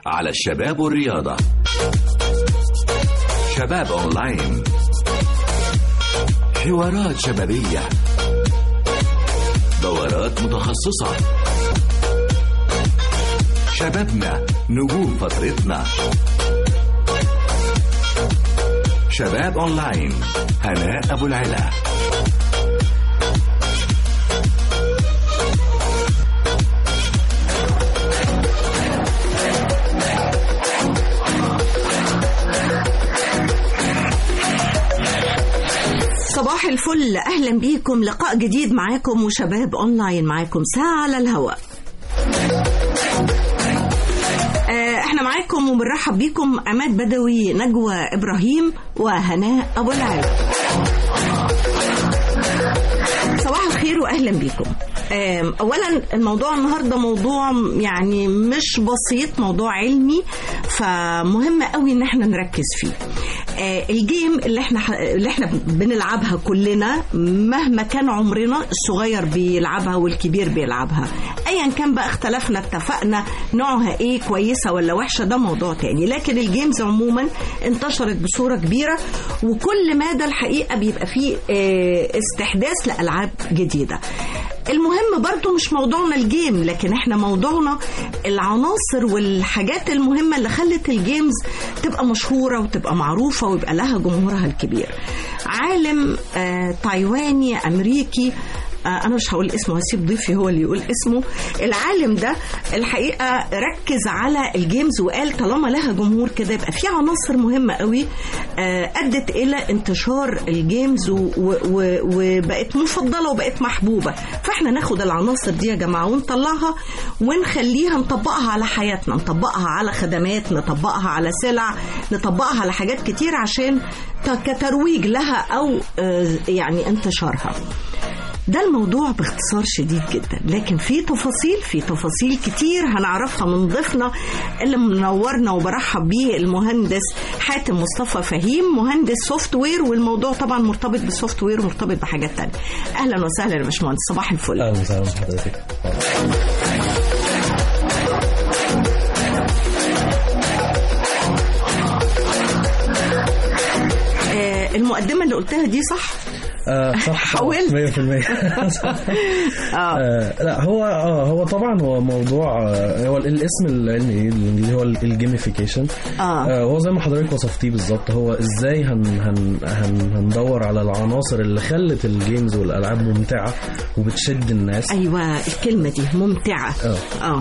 على الشباب والرياضة شباب أونلاين حوارات شبابية دورات متخصصة شبابنا نجوم فترتنا شباب أونلاين هناء أبو العلا صباح الفل اهلا بيكم لقاء جديد معاكم وشباب اونلاين معاكم ساعه على الهواء آه، احنا معاكم وبنرحب بيكم عماد بدوي نجوى ابراهيم وهناء ابو العلا صباح الخير واهلا بيكم آم، اولا الموضوع النهارده موضوع يعني مش بسيط موضوع علمي فمهم قوي ان احنا نركز فيه آه، الجيم اللي احنا اللي احنا بنلعبها كلنا مهما كان عمرنا الصغير بيلعبها والكبير بيلعبها ايا كان بقى اختلفنا اتفقنا نوعها ايه كويسه ولا وحشه ده موضوع تاني لكن الجيمز عموما انتشرت بصوره كبيره وكل مدى الحقيقه بيبقى فيه آه، استحداث لالعاب جديده المهم برضو مش موضوعنا الجيم لكن احنا موضوعنا العناصر والحاجات المهمة اللي خلت الجيمز تبقى مشهورة وتبقى معروفة ويبقى لها جمهورها الكبير عالم آه تايواني أمريكي آه، انا مش هقول اسمه هسيب ضيفي هو اللي يقول اسمه العالم ده الحقيقه ركز على الجيمز وقال طالما لها جمهور كده يبقى في عناصر مهمه قوي آه، ادت الى انتشار الجيمز و- و- و- وبقت مفضله وبقت محبوبه فاحنا ناخد العناصر دي يا جماعه ونطلعها ونخليها نطبقها على حياتنا نطبقها على خدمات نطبقها على سلع نطبقها على حاجات كتير عشان ت- كترويج لها او آه، يعني انتشارها ده الموضوع باختصار شديد جدا لكن في تفاصيل في تفاصيل كتير هنعرفها من ضيفنا اللي منورنا وبرحب بيه المهندس حاتم مصطفى فهيم مهندس سوفت وير والموضوع طبعا مرتبط بالسوفت وير ومرتبط بحاجات تانية اهلا وسهلا يا باشمهندس صباح الفل اهلا وسهلا بحضرتك آه المقدمه اللي قلتها دي صح آه صح حاولت. 100% صح. اه آه لا هو اه هو طبعا هو موضوع آه هو الاسم العلمي الانجليزي هو الجيميفيكيشن اه هو زي ما حضرتك وصفتيه بالظبط هو ازاي هن هن هن هندور على العناصر اللي خلت الجيمز والالعاب ممتعه وبتشد الناس ايوه الكلمه دي ممتعه اه اه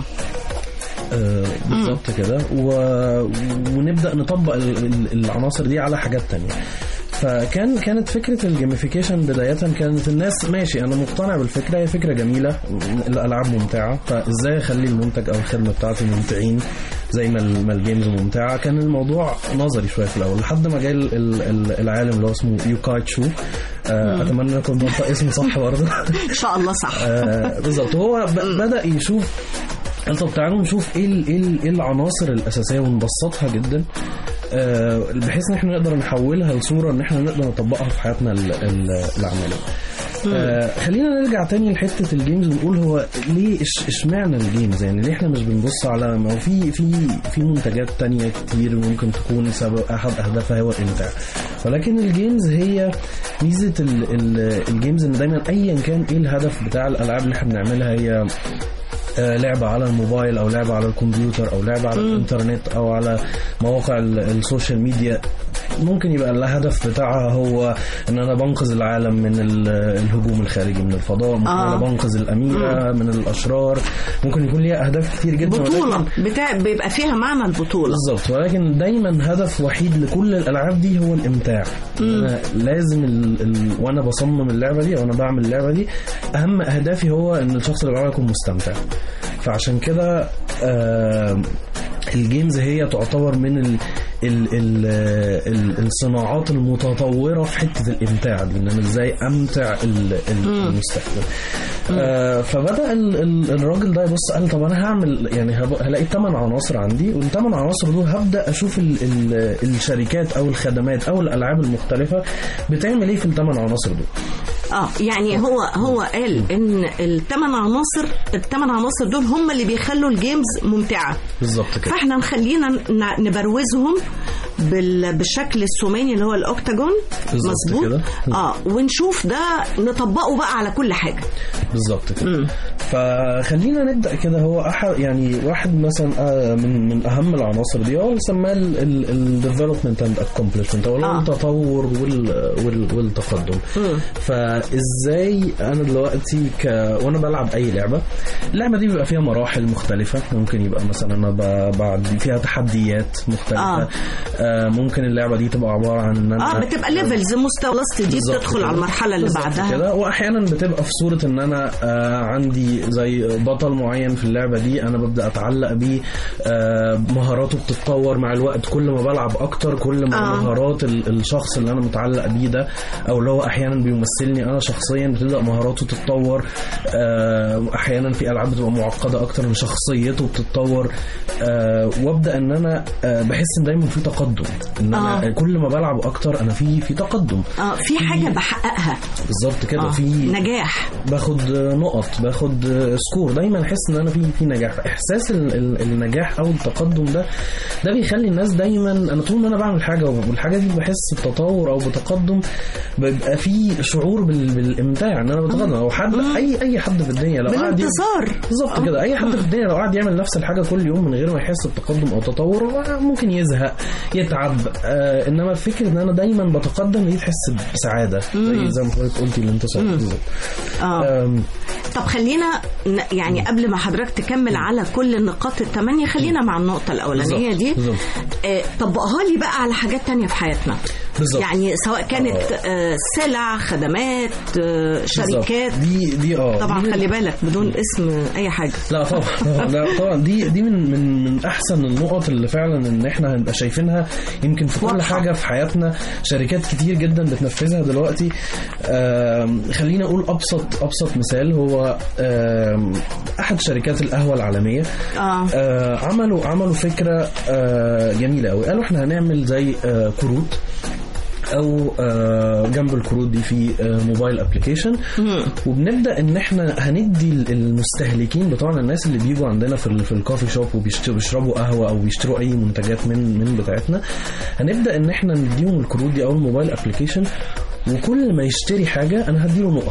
آه، بالظبط كده و... ونبدا نطبق ال- ال- العناصر دي على حاجات تانية فكان كانت فكره الجيميفيكيشن بدايه كانت الناس ماشي انا مقتنع بالفكره هي فكره جميله الالعاب ممتعه فازاي اخلي المنتج او الخدمه بتاعتي ممتعين زي ما ال- ما الجيمز ممتعه كان الموضوع نظري شويه في الاول لحد ما جاي ال- ال- ال- العالم اللي هو اسمه يوكاي تشو آه، اتمنى ان اكون بنطق اسمه صح برضه ان شاء الله صح آه، بالظبط هو ب- بدا يشوف قال طب تعالوا نشوف ايه ال- ايه ال- ايه العناصر الاساسيه ونبسطها جدا آه، بحيث ان احنا نقدر نحولها لصوره ان احنا نقدر نطبقها في حياتنا ال- ال- العمليه. آه خلينا نرجع تاني لحته الجيمز ونقول هو ليه إش- اشمعنى الجيمز يعني ليه احنا مش بنبص على ما هو في في في منتجات تانية كتير ممكن تكون سبب احد اهدافها هو الامتاع ولكن الجيمز هي ميزه ال ال الجيمز ان دايما ايا كان ايه الهدف بتاع الالعاب اللي احنا بنعملها هي آه، لعبة على الموبايل أو لعبة على الكمبيوتر أو لعبة على الإنترنت أو على مواقع ال- السوشيال ميديا ممكن يبقى الهدف بتاعها هو ان انا بنقذ العالم من ال- الهجوم الخارجي من الفضاء ممكن آه. انا بنقذ الاميره من الاشرار ممكن يكون ليها اهداف كتير جدا بطولة ولكن- بتاع بيبقى فيها معنى البطولة بالظبط ولكن دايما هدف وحيد لكل الالعاب دي هو الامتاع انا لازم ال... ال... وانا بصمم اللعبه دي او انا بعمل اللعبه دي اهم اهدافي هو ان الشخص اللي بيلعبها يكون مستمتع فعشان كده آه الجيمز هي تعتبر من ال ال ال ال الصناعات المتطوره في حته الامتاع دي ان انا ازاي امتع ال- ال- المستخدم آه فبدا ال ال الراجل ده يبص قال طب انا هعمل يعني هب- هلاقي ثمان عناصر عندي والثمان عناصر دول هبدا اشوف ال ال الشركات او الخدمات او الالعاب المختلفه بتعمل ايه في الثمان عناصر دول اه يعني هو هو قال ان الثمان عناصر الثمان عناصر دول هم اللي بيخلوا الجيمز ممتعه بالظبط كده فاحنا خلينا ن- نبروزهم بال- بالشكل الثماني اللي هو الاوكتاجون بالظبط مظبوط كده. اه ونشوف ده نطبقه بقى على كل حاجه بالظبط كده فخلينا نبدا كده هو احد يعني واحد مثلا آه، من من اهم العناصر دي هو اللي سماه الديفلوبمنت اند اكومبلشمنت او اللي هو آه. التطور وال وال والتقدم مم. فازاي انا دلوقتي ك وانا بلعب اي لعبه اللعبه دي بيبقى فيها مراحل مختلفه ممكن يبقى مثلا انا ب- بعد فيها تحديات مختلفه آه. آه. آه ممكن اللعبه دي تبقى عباره عن ان انا اه بتبقى ليفلز مستوى لاست دي بالظبط بتدخل كده. على المرحله اللي بالظبط بعدها كده واحيانا بتبقى في صوره ان انا آه عندي زي بطل معين في اللعبه دي انا ببدا اتعلق بيه آه مهاراته بتتطور مع الوقت كل ما بلعب اكتر كل ما آه. آه. مهارات ال- الشخص اللي انا متعلق بيه ده او اللي هو احيانا بيمثلني انا شخصيا بتبدا مهاراته تتطور آه احيانا في العاب بتبقى معقده اكتر ان شخصيته بتتطور آه وابدا ان انا آه بحس ان دايما في تقدم ان انا آه. كل ما بلعب اكتر انا في في تقدم اه في حاجه بحققها بالظبط كده آه. في نجاح باخد نقط باخد سكور دايما احس ان انا في في نجاح احساس ال- ال- النجاح او التقدم ده ده بيخلي الناس دايما انا طول ما انا بعمل حاجه والحاجه دي بحس بتطور او بتقدم بيبقى في شعور بال- بالامتاع ان انا بتقدم او حد اي اي حد في الدنيا لو قعد يعمل- بالانتصار بالظبط كده اي حد في الدنيا لو قعد يعمل نفس الحاجه كل يوم من غير ما يحس بتقدم او تطور هو ممكن يزهق يتعب آه انما الفكره ان انا دايما بتقدم دي تحس بسعاده زي زي ما حضرتك قلتي الانتصار بالظبط اه آم، طب خلينا ن- يعني قبل ما حضرتك تكمل على كل النقاط الثمانية خلينا مع النقطة الأولانية بالظبط، دي بالظبط. آه، طبقها لي بقى على حاجات تانية في حياتنا بالظبط. يعني سواء كانت آه، سلع خدمات آه، شركات بالظبط. دي دي اه طبعا دي خلي بالك بدون اسم أي حاجة لا طبعا طبعا لا طبعا دي دي من من من احسن النقط اللي فعلا ان احنا هنبقى شايفينها يمكن في كل واضحة. حاجه في حياتنا شركات كتير جدا بتنفذها دلوقتي آم، خلينا اقول ابسط ابسط مثال هو آم، احد شركات القهوه العالميه اه آه، عملوا عملوا فكره آه، جميله قوي قالوا احنا هنعمل زي آه، كروت او آه، جنب الكروت دي في آه، موبايل ابلكيشن وبنبدا ان احنا هندي المستهلكين بتوعنا الناس اللي بيجوا عندنا في ال- في الكوفي شوب وبيشربوا قهوه او بيشتروا اي منتجات من من بتاعتنا هنبدا ان احنا نديهم الكروت دي او الموبايل ابلكيشن وكل ما يشتري حاجه انا هديله نقط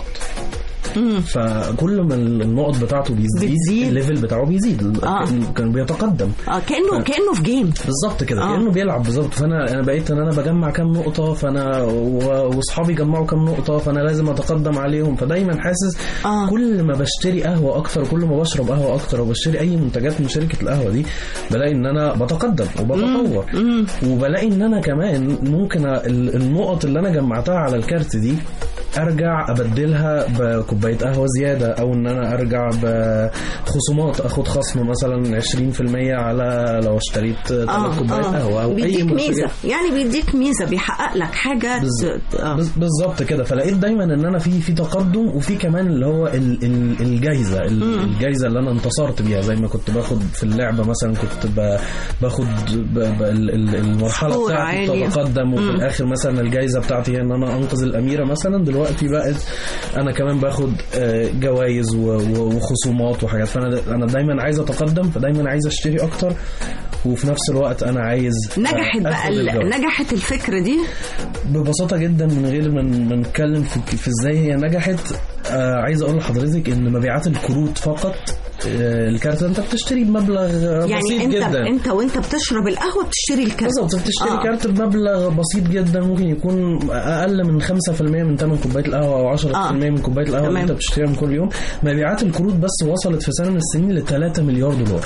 فكل ما النقط بتاعته بيزيد بتزيد. الليفل بتاعه بيزيد آه. كان بيتقدم اه كأنه كأنه في جيم بالظبط كده آه. كانه بيلعب بالظبط فانا انا بقيت ان انا بجمع كام نقطه فانا و- واصحابي جمعوا كام نقطه فانا لازم اتقدم عليهم فدايما حاسس آه. كل ما بشتري قهوه اكتر كل ما بشرب قهوه اكتر وبشتري اي منتجات من شركه القهوه دي بلاقي ان انا بتقدم وبتطور وبلاقي ان انا كمان ممكن أ- ال- النقط اللي انا جمعتها على الكارت دي ارجع ابدلها بكوبايه قهوه زياده او ان انا ارجع بخصومات اخد خصم مثلا 20% على لو اشتريت ثلاث كوبايات قهوه او اي بيديك منتجات. ميزة يعني بيديك ميزة بيحقق لك حاجة بالظبط. ت- آه. بز- بالظبط كده فلقيت دايما ان انا في في تقدم وفي كمان اللي هو ال- ال- الجايزه ال- الجايزه اللي انا انتصرت بيها زي ما كنت باخد في اللعبه مثلا كنت ب- باخد ب- ب- ال- ال- المرحله سكور بتاعتي عالي. بتتقدم وفي الاخر مثلا الجايزه بتاعتي هي ان انا انقذ الاميره مثلا دلوقتي بقت انا كمان باخد آه، جوائز و- و- وخصومات وحاجات فانا انا دايما عايز اتقدم فدايما عايز اشتري اكتر وفي نفس الوقت انا عايز آه، نجحت بقى آخد ال- الجوائز. نجحت الفكرة دي ببساطه جدا من غير ما ما نتكلم في, في ازاي هي نجحت آه عايز اقول لحضرتك ان مبيعات الكروت فقط آه الكارت انت بتشتري بمبلغ آه، يعني بسيط انت جدا انت وانت بتشرب القهوة بتشتري الكارت بالظبط بتشتري آه. آه. كارت بمبلغ بسيط جدا ممكن يكون اقل من 5% من ثمن كوبايه القهوه او 10% آه. آه. من كوبايه القهوه اللي تمام. انت بتشتريها من كل يوم مبيعات الكروت بس وصلت في سنه من السنين ل 3 مليار دولار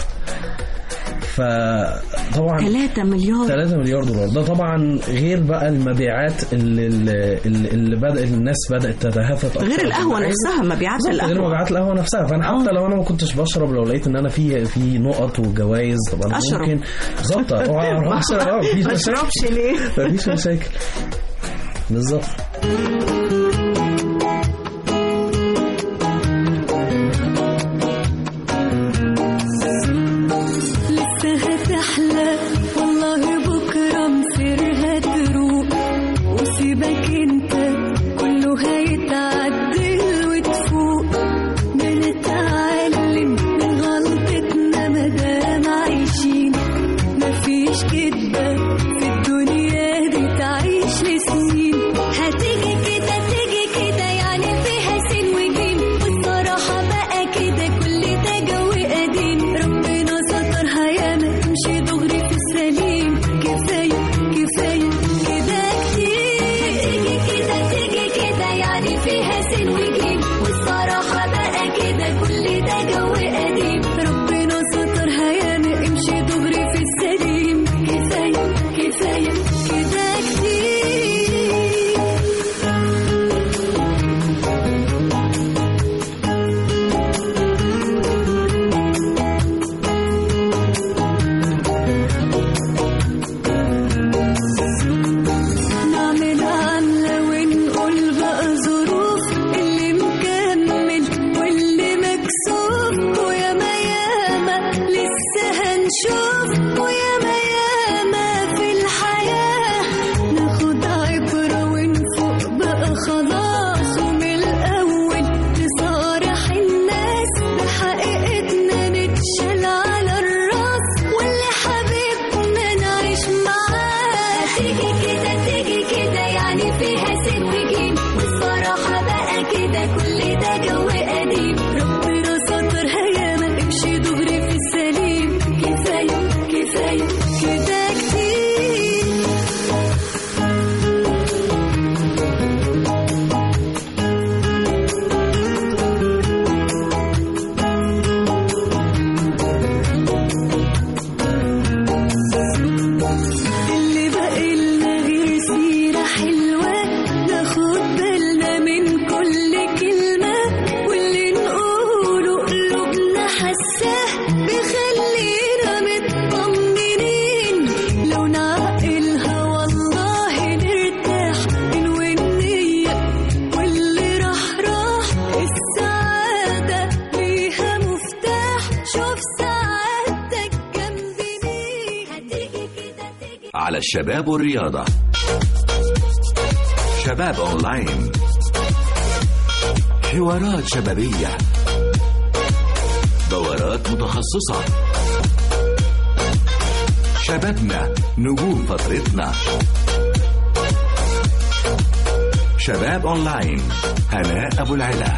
فطبعا 3 مليار 3 مليار دولار ده طبعا غير بقى المبيعات اللي اللي, اللي بدا الناس بدات تتهافت أكتر غير القهوة بالعين. نفسها مبيعات بالظبط، غير القهوة مبيعات القهوه نفسها فانا حتى آه. لو انا ما كنتش بشرب لو لقيت ان انا في في نقط وجوائز طبعا أشرب. ممكن بالظبط اه اشرب اه مفيش ما مشاكل اشربش ليه مفيش مشاكل بالظبط مفيش كدبة في الدنيا دي تعيش لسنين هتيجي كده تيجي كده يعني فيها سين وجيم والصراحة بقى كده كل ده جو قديم ربنا سترها ياما تمشي دغري في السليم كفاية كفاية كده كتير هتيجي كده تيجي كده يعني فيها سين وجيم والصراحة بقى كده كل ده جو قديم ربنا سترها ياما امشي دغري في السليم كفاية كفاية كده كتير نعمل عاملة ونقول بقى ظروف اللي مكمل واللي مكسوف وياما ياما لسه هنشوف وياما ياما في الحياة ناخد عبرة ونفوق بقى خلاص ومن الأول تصارح الناس بحقيقتنا نتشال على الراس واللي حبيبنا نعيش معاه تيجي كده تيجي كده يعني فيها سن وجيم والصراحة بقى كده كل ده جو قديم ربنا سترها ياما امشي دغري في السليم كفاية كفاية كده كتير اللي باقي لنا غير سيرة حلوة ناخد بالنا من كل كلمة واللي نقوله قلوبنا حساه بيخلينا مطمنين لو نعقلها والله نرتاح ننوي النية واللي راح راح السعادة ليها مفتاح شوف سعادتك جنبي مين هتيجي كده تيجي على الشباب والرياضة شباب أونلاين حوارات شبابية دورات متخصصة شبابنا نجوم فترتنا شباب أونلاين هناء أبو العلا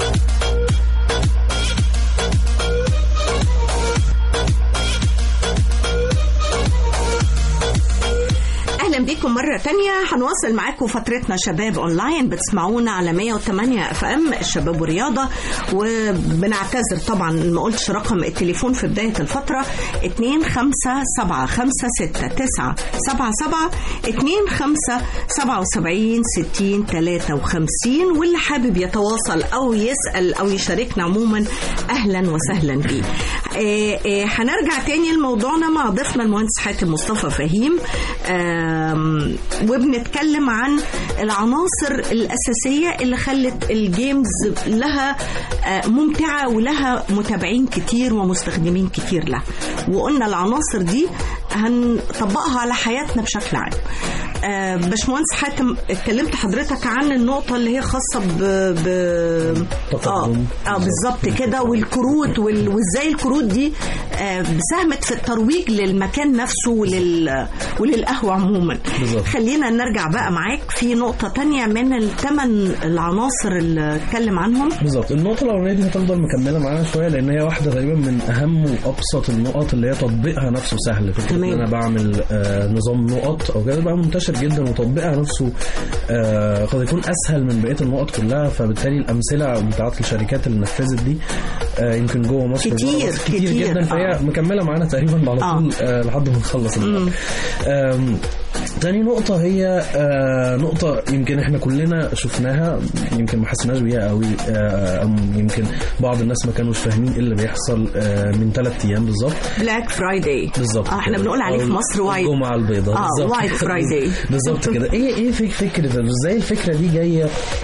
اهلا بيكم مره تانية هنواصل معاكم فترتنا شباب اونلاين بتسمعونا على 108 اف ام الشباب والرياضه وبنعتذر طبعا ما قلتش رقم التليفون في بدايه الفتره 2 5 7 5 6 9 7 7 2 5 77 60 53 واللي حابب يتواصل او يسال او يشاركنا عموما اهلا وسهلا بيه آه، آه، هنرجع تاني لموضوعنا مع ضيفنا المهندس حاتم مصطفى فهيم آم، وبنتكلم عن العناصر الأساسية اللي خلت الجيمز لها آه، ممتعة ولها متابعين كتير ومستخدمين كتير لها وقلنا العناصر دي هنطبقها على حياتنا بشكل عام آه، باشمهندس حاتم اتكلمت حضرتك عن النقطة اللي هي خاصة ب, ب... اه تقدم. اه بالظبط كده والكروت وال... وازاي الكروت دي آه ساهمت في الترويج للمكان نفسه ولل... وللقهوة عموما بالظبط. خلينا نرجع بقى معاك في نقطة تانية من الثمان العناصر اللي اتكلم عنهم بالظبط النقطة الأولانية دي هتفضل مكملة معانا شوية لأن هي واحدة تقريبا من أهم وأبسط النقط اللي هي تطبيقها نفسه سهل فكرة تمام. إن أنا بعمل آه نظام نقط أو كده بقى منتشر جدا وتطبيقها نفسه آه قد يكون أسهل من بقية النقط كلها فبالتالي الأمثلة بتاعت الشركات اللي نفذت دي آه يمكن جوه مصر وجوه كتير، مصر كتير، كتير جدا فهي آه. مكملة معانا تقريبا على آه. طول آه لحد ما نخلص النقط. آم، تاني نقطة هي آه نقطة يمكن احنا كلنا شفناها يمكن ما حسيناش بيها قوي آه أم يمكن بعض الناس ما كانوش فاهمين ايه اللي بيحصل آه من ثلاث ايام بالظبط بلاك فرايداي بالظبط آه احنا كده. بنقول عليه أو في مصر وايت الجمعة البيضاء اه بالظبط وايت كده. فرايداي بالظبط كده ايه ايه فك- فكرة ازاي الفكرة دي جاية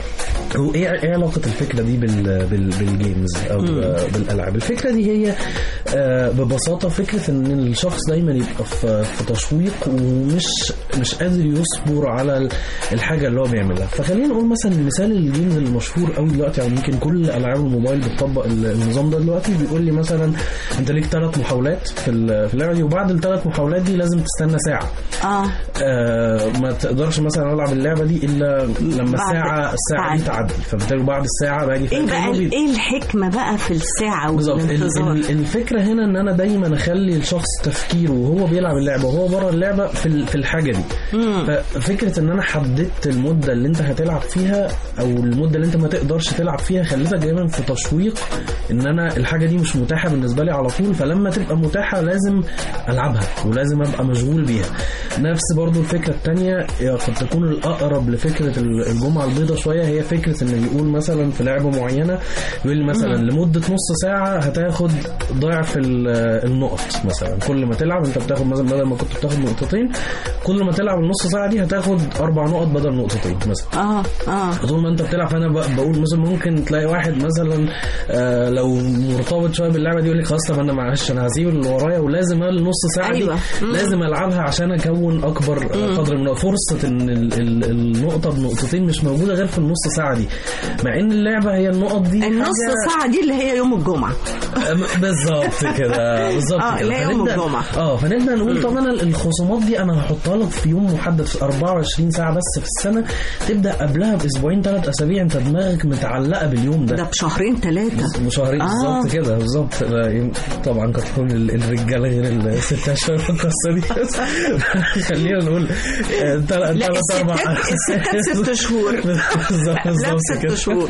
هو ايه ايه علاقه الفكره دي بال بال بالجيمز او آه، بالالعاب الفكره دي هي آه، ببساطه فكره ان الشخص دايما يبقى في في تشويق ومش مش قادر يصبر على ال- الحاجه اللي هو بيعملها فخلينا نقول مثلا مثال الجيمز المشهور قوي دلوقتي او يمكن كل العاب الموبايل بتطبق ال- النظام ده دلوقتي بيقول لي مثلا انت ليك ثلاث محاولات في ال- في اللعبه دي وبعد الثلاث محاولات دي لازم تستنى ساعه اه آه ما تقدرش مثلا العب اللعبه دي الا لما بعد- الساعه الساعه دي بعد. تعدي فبالتالي بعد الساعه باجي ايه بقى فاهم ال- ايه الحكمه بقى في الساعه بالظبط ال- والانتظار ال- الفكره هنا ان انا دايما اخلي الشخص تفكيره وهو بيلعب اللعبه وهو بره اللعبه في ال- في الحاجه دي ففكره ان انا حددت المده اللي انت هتلعب فيها او المده اللي انت ما تقدرش تلعب فيها خليتك دايما في تشويق ان انا الحاجه دي مش متاحه بالنسبه لي على طول فلما تبقى متاحه لازم العبها ولازم ابقى مشغول بيها نفس برضو الفكره الثانيه قد تكون الاقرب لفكره ال- الجمعه البيضاء شويه هي فكره ان بيقول مثلا في لعبه معينه يقول لي مثلا لمده نص ساعه هتاخد ضعف ال- النقط مثلا كل ما تلعب انت بتاخد مثلا بدل ما كنت بتاخد نقطتين كل ما تلعب النص ساعه دي هتاخد اربع نقط بدل نقطتين مثلا اه اه طول ما انت بتلعب فانا ب- بقول مثلا ممكن تلاقي واحد مثلا آه لو مرتبط شويه باللعبه دي يقول لك خلاص طب انا معلش انا هسيب اللي ورايا ولازم النص ساعه أيوة. دي مم. لازم العبها عشان اكون اكبر آه، قدر من فرصه ان ال- ال- النقطه بنقطتين مش موجوده غير في النص ساعه دي مع ان اللعبه هي النقط دي النص حاجة- ساعه دي اللي هي يوم الجمعه أم- بالظبط كده بالظبط آه، كده لا يوم فنبدأ- الجمعة. اه فنبدا نقول طب انا الخصومات دي انا هحطها لك في يوم محدد في 24 ساعه بس في السنه تبدا قبلها باسبوعين ثلاث اسابيع انت دماغك متعلقه باليوم ده ده بشهرين ثلاثه شهرين آه. بالظبط كده بالظبط طبعا قد تكون ال- الرجاله غير الستات شويه في القصه دي بس خلينا نقول ثلاث لا اربع الستات الستات ست شهور بالظبط لا بالظبط ست كده شهور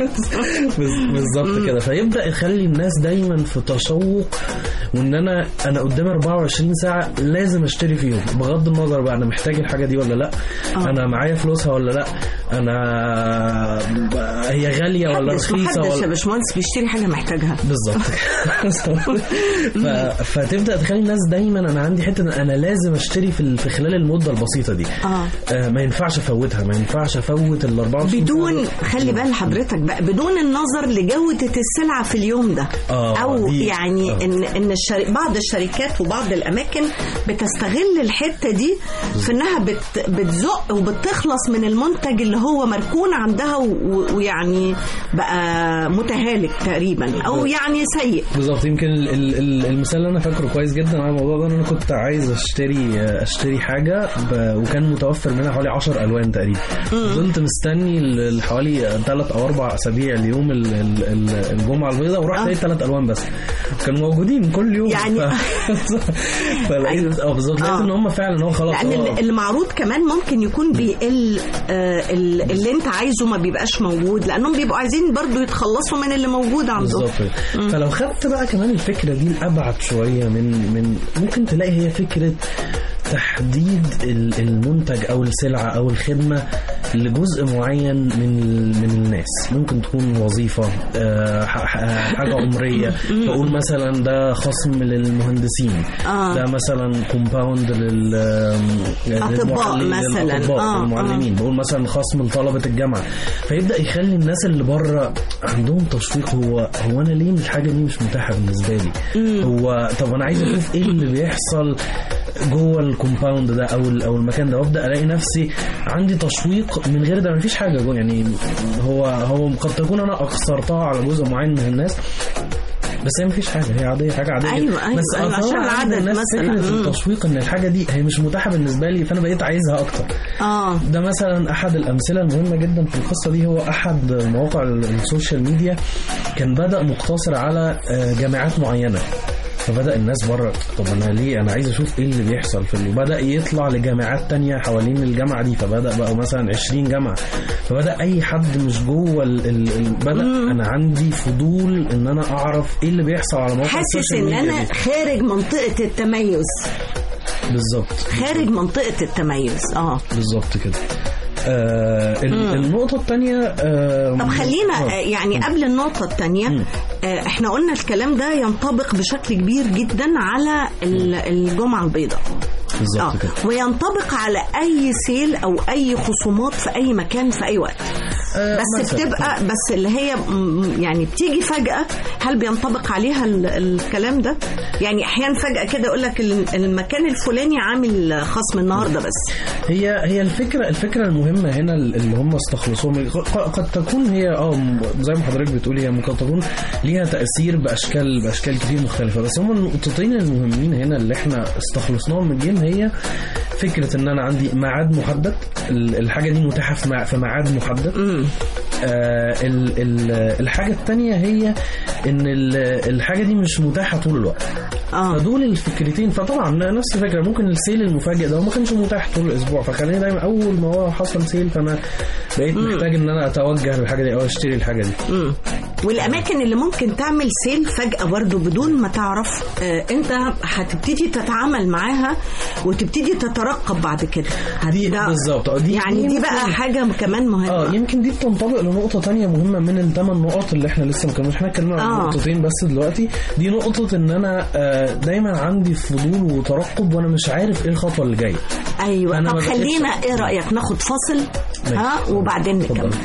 بز- بالظبط كده فيبدا يخلي الناس دايما في تشوق وان انا انا قدامي 24 ساعه لازم اشتري فيهم بغض النظر بقى انا محتاج الحاجه دي ولا لا آه. انا معايا فلوسها ولا لا انا هي غاليه ولا محدش رخيصه محدش يا ولا باشمهندس بيشتري حاجه محتاجها بالظبط ف... فتبدا تخلي الناس دايما انا عندي حته إن انا لازم اشتري في ال- في خلال المده البسيطه دي اه آه ما ينفعش افوتها ما ينفعش افوت ال 24 بدون ساعة. خلي بال حضرتك بقى بدون النظر لجودة السلعة في اليوم ده آه، أو دي- يعني آه. إن إن الشري... بعض الشركات وبعض الأماكن بتستغل الحتة دي في إنها بت... بتزق وبتخلص من المنتج اللي هو مركون عندها و... ويعني بقى متهالك تقريبا أو يعني سيء بالظبط يمكن ال- ال- ال- المثال اللي انا فاكره كويس جدا على الموضوع ده ان انا كنت عايز اشتري اشتري حاجه ب... وكان متوفر منها حوالي 10 الوان تقريبا فضلت مستني ال- ال- حوالي ثلاث او اربع اسابيع ليوم ال- ال- ال- الجمعه البيضاء ورحت آه. لقيت ثلاث الوان بس كانوا موجودين كل يوم يعني- فلقيت اه بالظبط لقيت آه. ان هم فعلا هو خلاص لان آه. ال- المعروض كمان ممكن يكون بيقل آه، ال- اللي انت عايزه ما بيبقاش موجود لانهم بيبقوا عايزين برضو يتخلصوا من اللي موجود عندهم بالظبط فلو خدت بقى كمان الفكره دي لابعد شويه من من ممكن تلاقي هي فكره تحديد ال- المنتج او السلعه او الخدمه لجزء معين من ال- من الناس ممكن تكون وظيفه آه، ح- ح- حاجه عمريه بقول مثلا ده خصم للمهندسين آه. ده مثلا كومباوند لل أطباء للمعلم- مثلاً. للأطباء، آه، للمعلمين بقول مثلا خصم لطلبه الجامعه فيبدا يخلي الناس اللي بره عندهم تشويق هو هو انا ليه الحاجه دي مش متاحه بالنسبه لي هو طب انا عايز اشوف ايه اللي بيحصل جوه الكومباوند ده او ال- او المكان ده وابدا الاقي نفسي عندي تشويق من غير ده مفيش حاجه جوه يعني هو هو قد تكون انا اخسرتها على جزء معين من الناس بس هي مفيش حاجه هي عاديه حاجه عاديه أيوة، جداً. أيوة، بس أيوة، أثار عشان عند العدد الناس مثلاً. فكره مم. التشويق ان الحاجه دي هي مش متاحه بالنسبه لي فانا بقيت عايزها اكتر اه ده مثلا احد الامثله المهمه جدا في القصه دي هو احد مواقع ال- السوشيال ميديا كان بدا مقتصر على آه، جامعات معينه فبدا الناس بره طب انا ليه انا عايز اشوف ايه اللي بيحصل في ال- وبدا يطلع لجامعات تانية حوالين الجامعه دي فبدا بقى مثلا 20 جامعه فبدا اي حد مش جوه ال... ال... ال... بدا انا عندي فضول ان انا اعرف ايه اللي بيحصل على مواقع حاسس السوشيال ان ميديا انا دي. خارج منطقة التميز بالظبط خارج منطقة التميز اه بالظبط كده آه ال- النقطة الثانية آه طب خلينا آه. آه، يعني قبل النقطة الثانية مم. احنا قلنا الكلام ده ينطبق بشكل كبير جدا على ال- الجمعة البيضاء بالظبط اه كده وينطبق على اي سيل او اي خصومات في اي مكان في اي وقت آه، بس مثلاً. بتبقى بس اللي هي م- يعني بتيجي فجأة هل بينطبق عليها ال- الكلام ده؟ يعني أحيانا فجأة كده يقول لك ال- المكان الفلاني عامل خصم النهارده بس هي هي الفكره الفكره المهمه هنا اللي هم استخلصوها من- ق- قد تكون هي اه م- زي ما حضرتك بتقولي هي قد تكون ليها تاثير باشكال باشكال كتير مختلفه بس هم النقطتين المهمين هنا اللي احنا استخلصناهم من الجيم هي فكره ان انا عندي ميعاد محدد ال- الحاجه دي متاحه في مع- في ميعاد محدد آه ال- ال- الحاجه الثانيه هي ان ال- الحاجه دي مش متاحه طول الوقت اه فدول الفكرتين فطبعا نفس الفكره ممكن السيل المفاجئ ده ما كانش متاح طول الاسبوع فخليني دايما اول ما هو حصل سيل فانا بقيت محتاج ان انا اتوجه للحاجه دي او اشتري الحاجه دي مم. والاماكن اللي ممكن تعمل سيل فجاه برضو بدون ما تعرف آه انت هتبتدي تتعامل معاها وتبتدي تترقب بعد كده دي ده- بالظبط آه، دي يعني دي بقى يمكن- حاجه كمان مهمه اه يمكن دي بتنطبق لنقطة تانية مهمة من الثمان نقط اللي احنا لسه ما كناش احنا اتكلمنا عن آه. نقطتين بس دلوقتي دي نقطة ان انا آه، دايما عندي فضول وترقب وانا مش عارف ايه الخطوة اللي جاية ايوه أنا طب ما بقتش- خلينا ايه رايك ناخد فاصل ها ماشي. وبعدين اتفضل. نكمل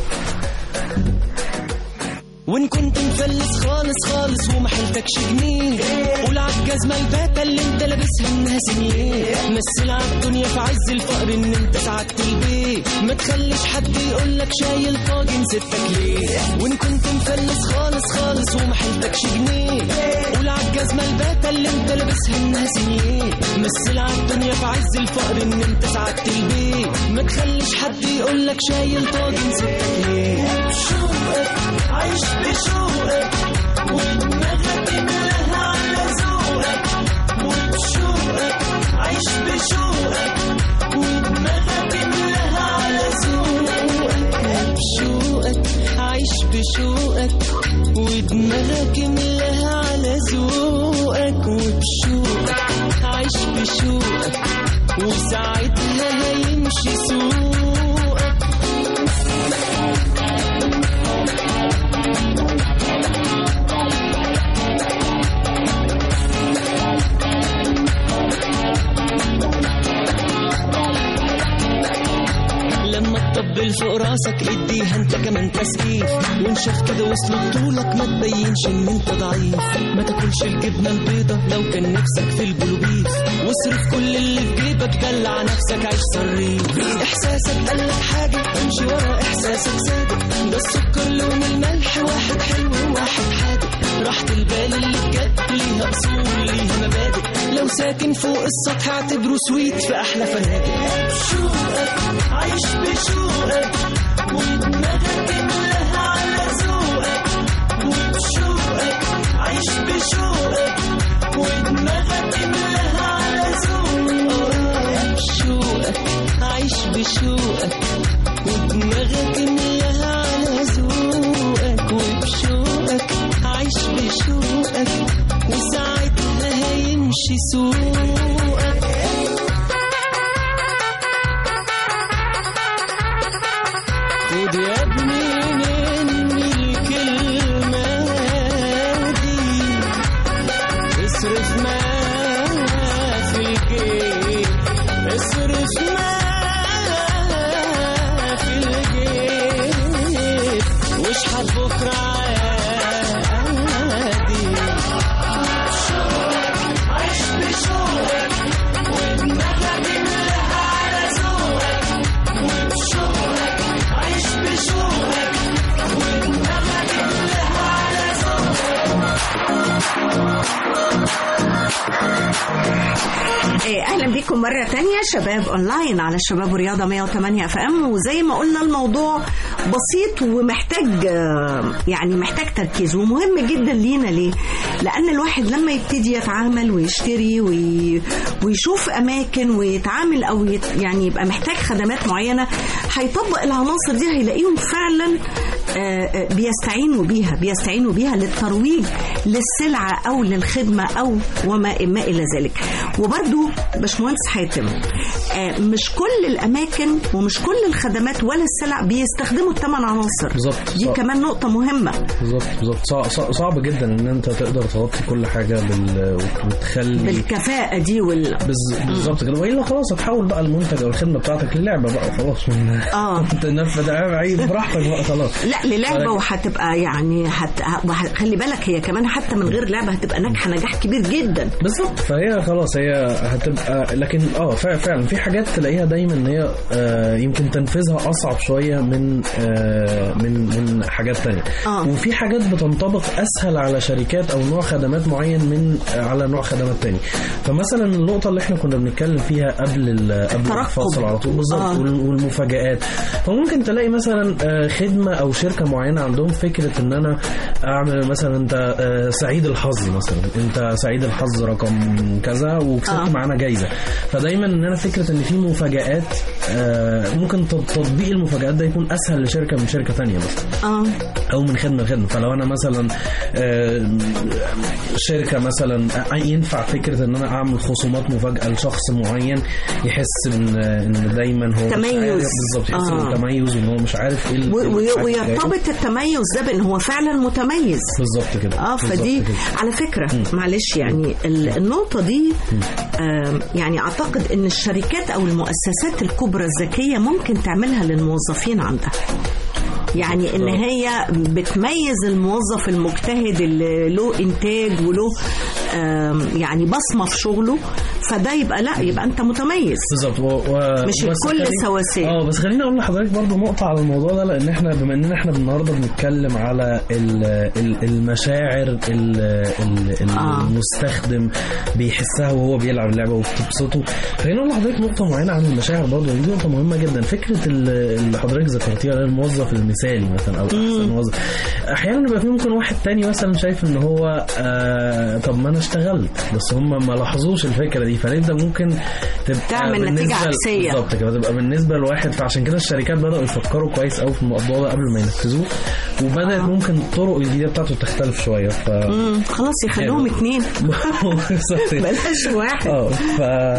وان كنت مفلس خالص خالص وما حيلتكش جنيه قول عالجزمة الباتة اللي انت لابسها انها سنيه مثل عالدنيا في عز الفقر ان انت سعدت البيت ما تخليش حد يقولك شايل طاجن ستك ليه وان كنت مفلس خالص خالص وما حيلتكش جنيه قول عالجزمة الباتة اللي انت لابسها انها سنيه مثل عالدنيا في عز الفقر ان انت سعدت البيت ما تخليش حد يقولك شايل طاجن ستك ليه شوقك عايش بشوقك ودماغك ملاها على ذوقك وبشوقك عايش بشوقك ودماغك ملاها على ذوقك بشوقك عايش بشوقك ودماغك ملاها على ذوقك وبشوقك عايش بشوقك وساعتها هيمشي سوقك لما تطبل فوق راسك اديها انت كمان تسقيف وانشف كده وصل طولك ما تبينش ان انت ضعيف ما تاكلش الجبنه البيضه لو كان نفسك في البلوبيف واصرف كل اللي في جيبك دلع نفسك عيش صريف احساسك قالك حاجه امشي ورا احساسك صادق ده السكر لون الملح واحد حلو وواحد حادق راحة البال اللي بجد ليها اصول ليها مبادئ لو ساكن فوق السطح اعتبره سويت في احلى فنادق شوقك عايش بشوقك ودماغك ملاها على ذوقك وبشوقك عايش بشوقك ودماغك ملاها على ذوقك آه، بشوقك عايش بشوقك ودماغك ملاها على ذوقك وبشوقك عايش بشوقك وساعتها هيمشي سوقك خد يا ابني مني الكلمة دي اصرف ما في الجيب اصرف ما في الجيب واشحت بكرة عادي عيش بشوقك ودماغك ملاها على ذوقك وبشوقك عيش بشوقك ودماغك ملاها على إيه، اهلا بيكم مره تانية شباب اونلاين على الشباب ورياضه 108 اف ام وزي ما قلنا الموضوع بسيط ومحتاج آه، يعني محتاج تركيز ومهم جدا لينا ليه لان الواحد لما يبتدي يتعامل ويشتري وي... ويشوف اماكن ويتعامل او يت... يعني يبقى محتاج خدمات معينه هيطبق العناصر دي هيلاقيهم فعلا آه، آه، بيستعينوا بيها بيستعينوا بيها للترويج للسلعة أو للخدمة أو وما ما إلى ذلك وبرضو باشمهندس حاتم آه، مش كل الأماكن ومش كل الخدمات ولا السلع بيستخدموا الثمان عناصر بالظبط. دي صح. كمان نقطة مهمة بالظبط بالظبط صع- صع- صعب جدا ان انت تقدر تغطي كل حاجه بال... وتخلي بالكفاءة دي وال بز- بالظبط كده والا خلاص هتحول بقى المنتج او الخدمه بتاعتك للعبه بقى خلاص من آه. تنفذ عيب براحتك بقى خلاص لا للعبة ولكن- وهتبقى يعني هت... ه- خلي بالك هي كمان حتى من غير لعبة هتبقى ناجحة نجاح كبير جدا بالظبط فهي خلاص هي هتبقى لكن اه فع- فعلا في حاجات تلاقيها دايما ان هي آه يمكن تنفيذها اصعب شويه من آه من من حاجات تانية آه. وفي حاجات بتنطبق اسهل على شركات او نوع خدمات معين من آه على نوع خدمات تاني فمثلا النقطه اللي احنا كنا بنتكلم فيها قبل ال- قبل الترقب. الفاصل على طول بالظبط آه. وال- والمفاجآت فممكن تلاقي مثلا آه، خدمة أو شركة معينة عندهم فكرة إن أنا أعمل مثلا أنت آه، سعيد الحظ مثلا أنت سعيد الحظ رقم كذا وكسبت آه. معانا جايزة فدايما إن أنا فكرة إن في مفاجآت آه، ممكن تط- تطبيق المفاجآت ده يكون أسهل لشركة من شركة ثانية مثلا اه او من خدمه لخدمه فلو انا مثلا آه، شركه مثلا آه، ينفع فكره ان انا اعمل خصومات مفاجاه لشخص معين يحس ان ان دايما هو مش تميز. عارف- بالظبط يحس آه. بالتميز وان هو مش عارف ايه ال- و- إيه و- الحاجة اللي جاية. ويرتبط التميز ده بان هو فعلا متميز بالظبط كده اه بالظبط فدي كده. على فكره معلش يعني ال- النقطه دي آم، يعني اعتقد ان الشركات او المؤسسات الكبرى الذكيه ممكن تعملها للموظفين عندها يعني ان هي بتميز الموظف المجتهد اللي له انتاج وله آم، يعني بصمه في شغله فده يبقى لا يبقى انت متميز بالظبط و... و... مش بس الكل خليني- سواسية. اه بس خليني اقول لحضرتك برضو نقطه على الموضوع ده لان احنا بما اننا احنا النهارده بنتكلم على ال... ال- المشاعر ال... ال... آه. المستخدم بيحسها وهو بيلعب اللعبه وبتبسطه خليني اقول لحضرتك نقطه معينه عن المشاعر برضو دي نقطه مهمه جدا فكره ال- اللي حضرتك ذكرتيها اللي هو الموظف المثالي مثلا او احسن موظف احيانا بيبقى في ممكن واحد تاني مثلا شايف ان هو آه طب ما انا اشتغلت بس هم ما لاحظوش الفكره دي فنبدا ممكن تبقى تعمل نتيجة بالنسبة- عكسية. بالظبط كده تبقى بالنسبه لواحد فعشان كده الشركات بداوا يفكروا كويس قوي في الموضوع ده قبل ما ينفذوه وبدات ممكن الطرق الجديده بتاعته تختلف شويه ف مم، خلاص يخلوهم حلو. اتنين بالظبط كده. بلاش واحد اه ف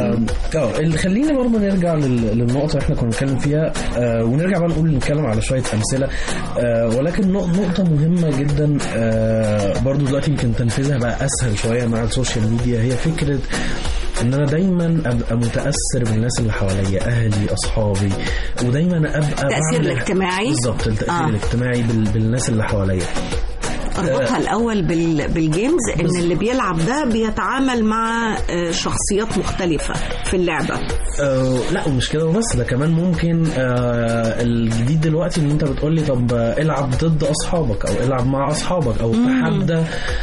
اه اللي خلينا برضه نرجع لل- للنقطه اللي احنا كنا بنتكلم فيها آه ونرجع بقى نقول نتكلم على شويه امثله آه ولكن نق- نقطه مهمه جدا آه برضه دلوقتي يمكن تنفيذها بقى اسهل شويه مع السوشيال ميديا هي فكره ان انا دايما ابقى متاثر بالناس اللي حواليا اهلي اصحابي ودايما ابقى التأثير بعمل- الاجتماعي؟ بالظبط التاثير آه. آه. الاجتماعي بال... بالناس اللي حواليا اربطها الاول بال... بالجيمز ان اللي بيلعب ده بيتعامل مع آه، شخصيات مختلفه في اللعبه آه لا ومش كده وبس ده كمان ممكن آه الجديد دلوقتي ان انت بتقول لي طب آه، العب ضد اصحابك او العب مع اصحابك او تحدى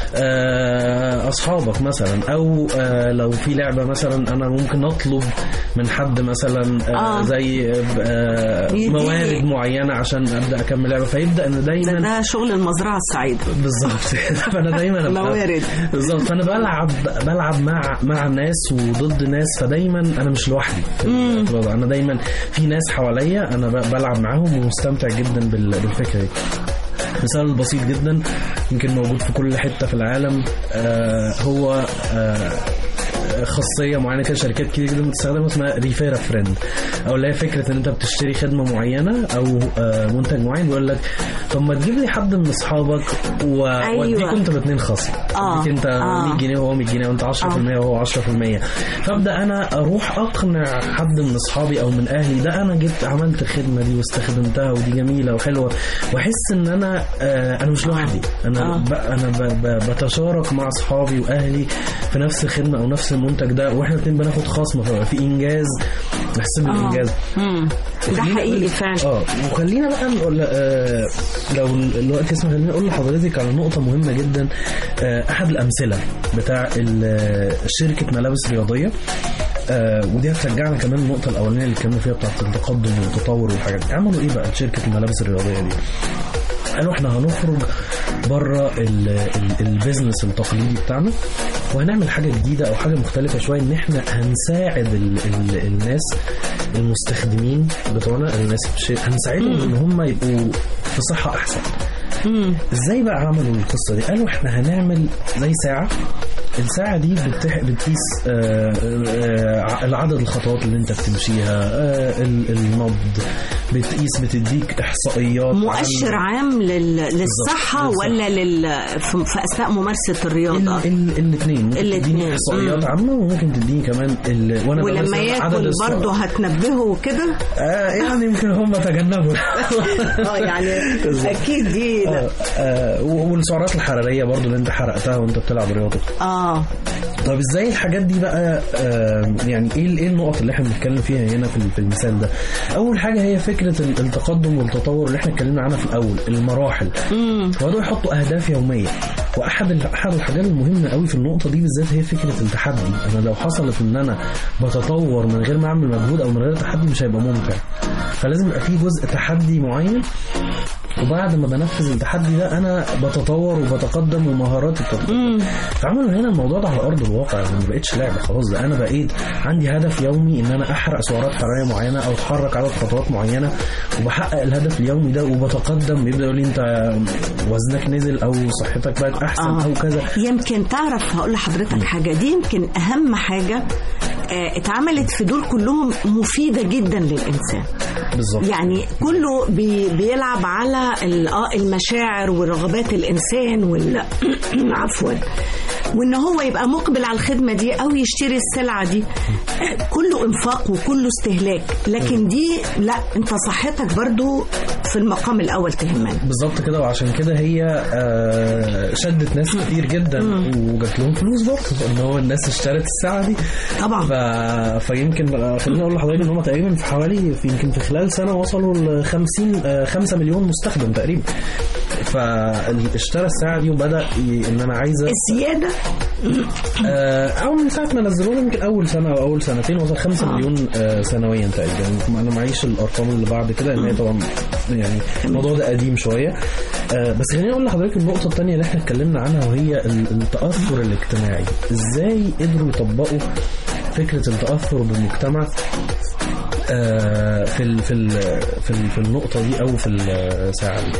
آه اصحابك مثلا او آه لو في لعبه مثلا انا ممكن اطلب من حد مثلا آه آه. زي آه يديني. موارد معينه عشان ابدا اكمل لعبه فيبدا ان ده, دايما ده شغل المزرعه السعيده بالظبط فانا دايما أبقى- موارد. بالظبط فانا بلعب بلعب مع مع ناس وضد ناس فدايما انا مش لوحدي في الوضع. انا دايما في ناس حواليا انا ب- بلعب معاهم ومستمتع جدا بال- بالفكره دي مثال بسيط جدا يمكن موجود في كل حته في العالم آه هو آه خاصيه معينه كده شركات كتير جدا بتستخدمها اسمها ريفيرا فريند او اللي هي فكره ان انت بتشتري خدمه معينه او آه، منتج معين بيقول لك طب ما تجيب لي حد من اصحابك واديك أيوة. انت باثنين خصم آه، اديك انت آه. 100 جنيه وهو 100 جنيه وانت 10% وهو 10% فابدا انا اروح اقنع حد من اصحابي او من اهلي ده انا جبت عملت الخدمه دي واستخدمتها ودي جميله وحلوه واحس ان انا آه انا مش لوحدي انا آه. ب... انا ب... ب... بتشارك مع اصحابي واهلي في نفس الخدمه او نفس المنتج ده واحنا الاثنين بناخد خصم فبقى في انجاز نحس بالانجاز مم. ده خلينا حقيقي نقول- فعلا اه وخلينا بقى نقول آه لو الوقت يسمح خلينا اقول لحضرتك على نقطه مهمه جدا آه احد الامثله بتاع ال- آه، شركه ملابس رياضيه آه ودي هترجعنا كمان النقطه الاولانيه اللي اتكلمنا فيها بتاعت التقدم والتطور والحاجات دي عملوا ايه بقى شركه الملابس الرياضيه دي قالوا احنا هنخرج بره ال- ال- البيزنس التقليدي بتاعنا وهنعمل حاجه جديده او حاجه مختلفه شويه ان احنا هنساعد ال ال الناس المستخدمين بتوعنا الناس الش- هنساعدهم ان هم يبقوا في صحه احسن ازاي بقى عملوا القصه دي قالوا احنا هنعمل زي ساعه الساعة دي بتح... بتقيس آه، آه، العدد الخطوات اللي انت بتمشيها آه، ال- النبض بتقيس بتديك احصائيات مؤشر عن- عام لل... للصحة بالظبط. ولا لل... في في أثناء ممارسة الرياضة الاثنين ممكن الاتنين. تديني احصائيات مم. عامه وممكن تديني كمان ال... وانا ولما بمثل عدد ياكل السعرات. برضه هتنبهه كده آه يعني يمكن هم تجنبوا اه يعني اكيد دي آه، آه، والسعرات الحراريه برضو اللي انت حرقتها وانت بتلعب رياضه اه طب ازاي الحاجات دي بقى آه، يعني ايه ايه النقط اللي احنا بنتكلم فيها هنا في في المثال ده اول حاجه هي فكره ال- التقدم والتطور اللي احنا اتكلمنا عنها في الاول المراحل وبداوا يحطوا اهداف يوميه واحد ال- احد الحاجات المهمه قوي في النقطه دي بالذات هي فكره التحدي انا لو حصلت ان انا بتطور من غير ما اعمل مجهود او من غير تحدي مش هيبقى ممتع فلازم يبقى في جزء تحدي معين وبعد ما بنفذ التحدي ده انا بتطور وبتقدم ومهاراتي بتتطور فعملوا هنا الموضوع ده على ارض الواقع يعني ما بقتش لعبه خلاص ده انا بقيت عندي هدف يومي ان انا احرق سعرات حراريه معينه او اتحرك عدد خطوات معينه وبحقق الهدف اليومي ده وبتقدم بيبدا يقول لي انت وزنك نزل او صحتك بقت احسن آه. او كذا يمكن تعرف هقول لحضرتك حاجة دي يمكن أهم حاجة آه، اتعملت في دول كلهم مفيدة جدا للإنسان بالظبط يعني كله بي بيلعب على ال- آه المشاعر ورغبات الإنسان وال عفوا وان هو يبقى مقبل على الخدمه دي او يشتري السلعه دي آه، كله انفاق وكله استهلاك لكن دي لا انت صحتك برضو في المقام الاول تهمنا بالظبط كده وعشان كده هي آه، شدت ناس كتير جدا وجات لهم فلوس برضه ان هو الناس اشترت الساعه دي طبعا ف... فيمكن آه، خليني اقول لحضرتك ان هم تقريبا في حوالي في يمكن في خلال سنه وصلوا ل 50 آه، 5 مليون مستخدم تقريبا فاشترى الساعه دي وبدا ي... ان انا عايزه الزياده آه، او من ساعه ما نزلوها يمكن اول سنه او اول سنتين وصل 5 آه. مليون آه، سنويا تقريبا انا معيش الارقام اللي بعد كده ان هي طبعا يعني الموضوع ده قديم شويه آه، بس خليني اقول لحضرتك النقطه الثانيه اللي احنا اتكلمنا عنها وهي ال- التاثر الاجتماعي ازاي قدروا يطبقوا فكره التاثر بالمجتمع آه، في ال في ال في, ال في النقطه دي او في الساعه دي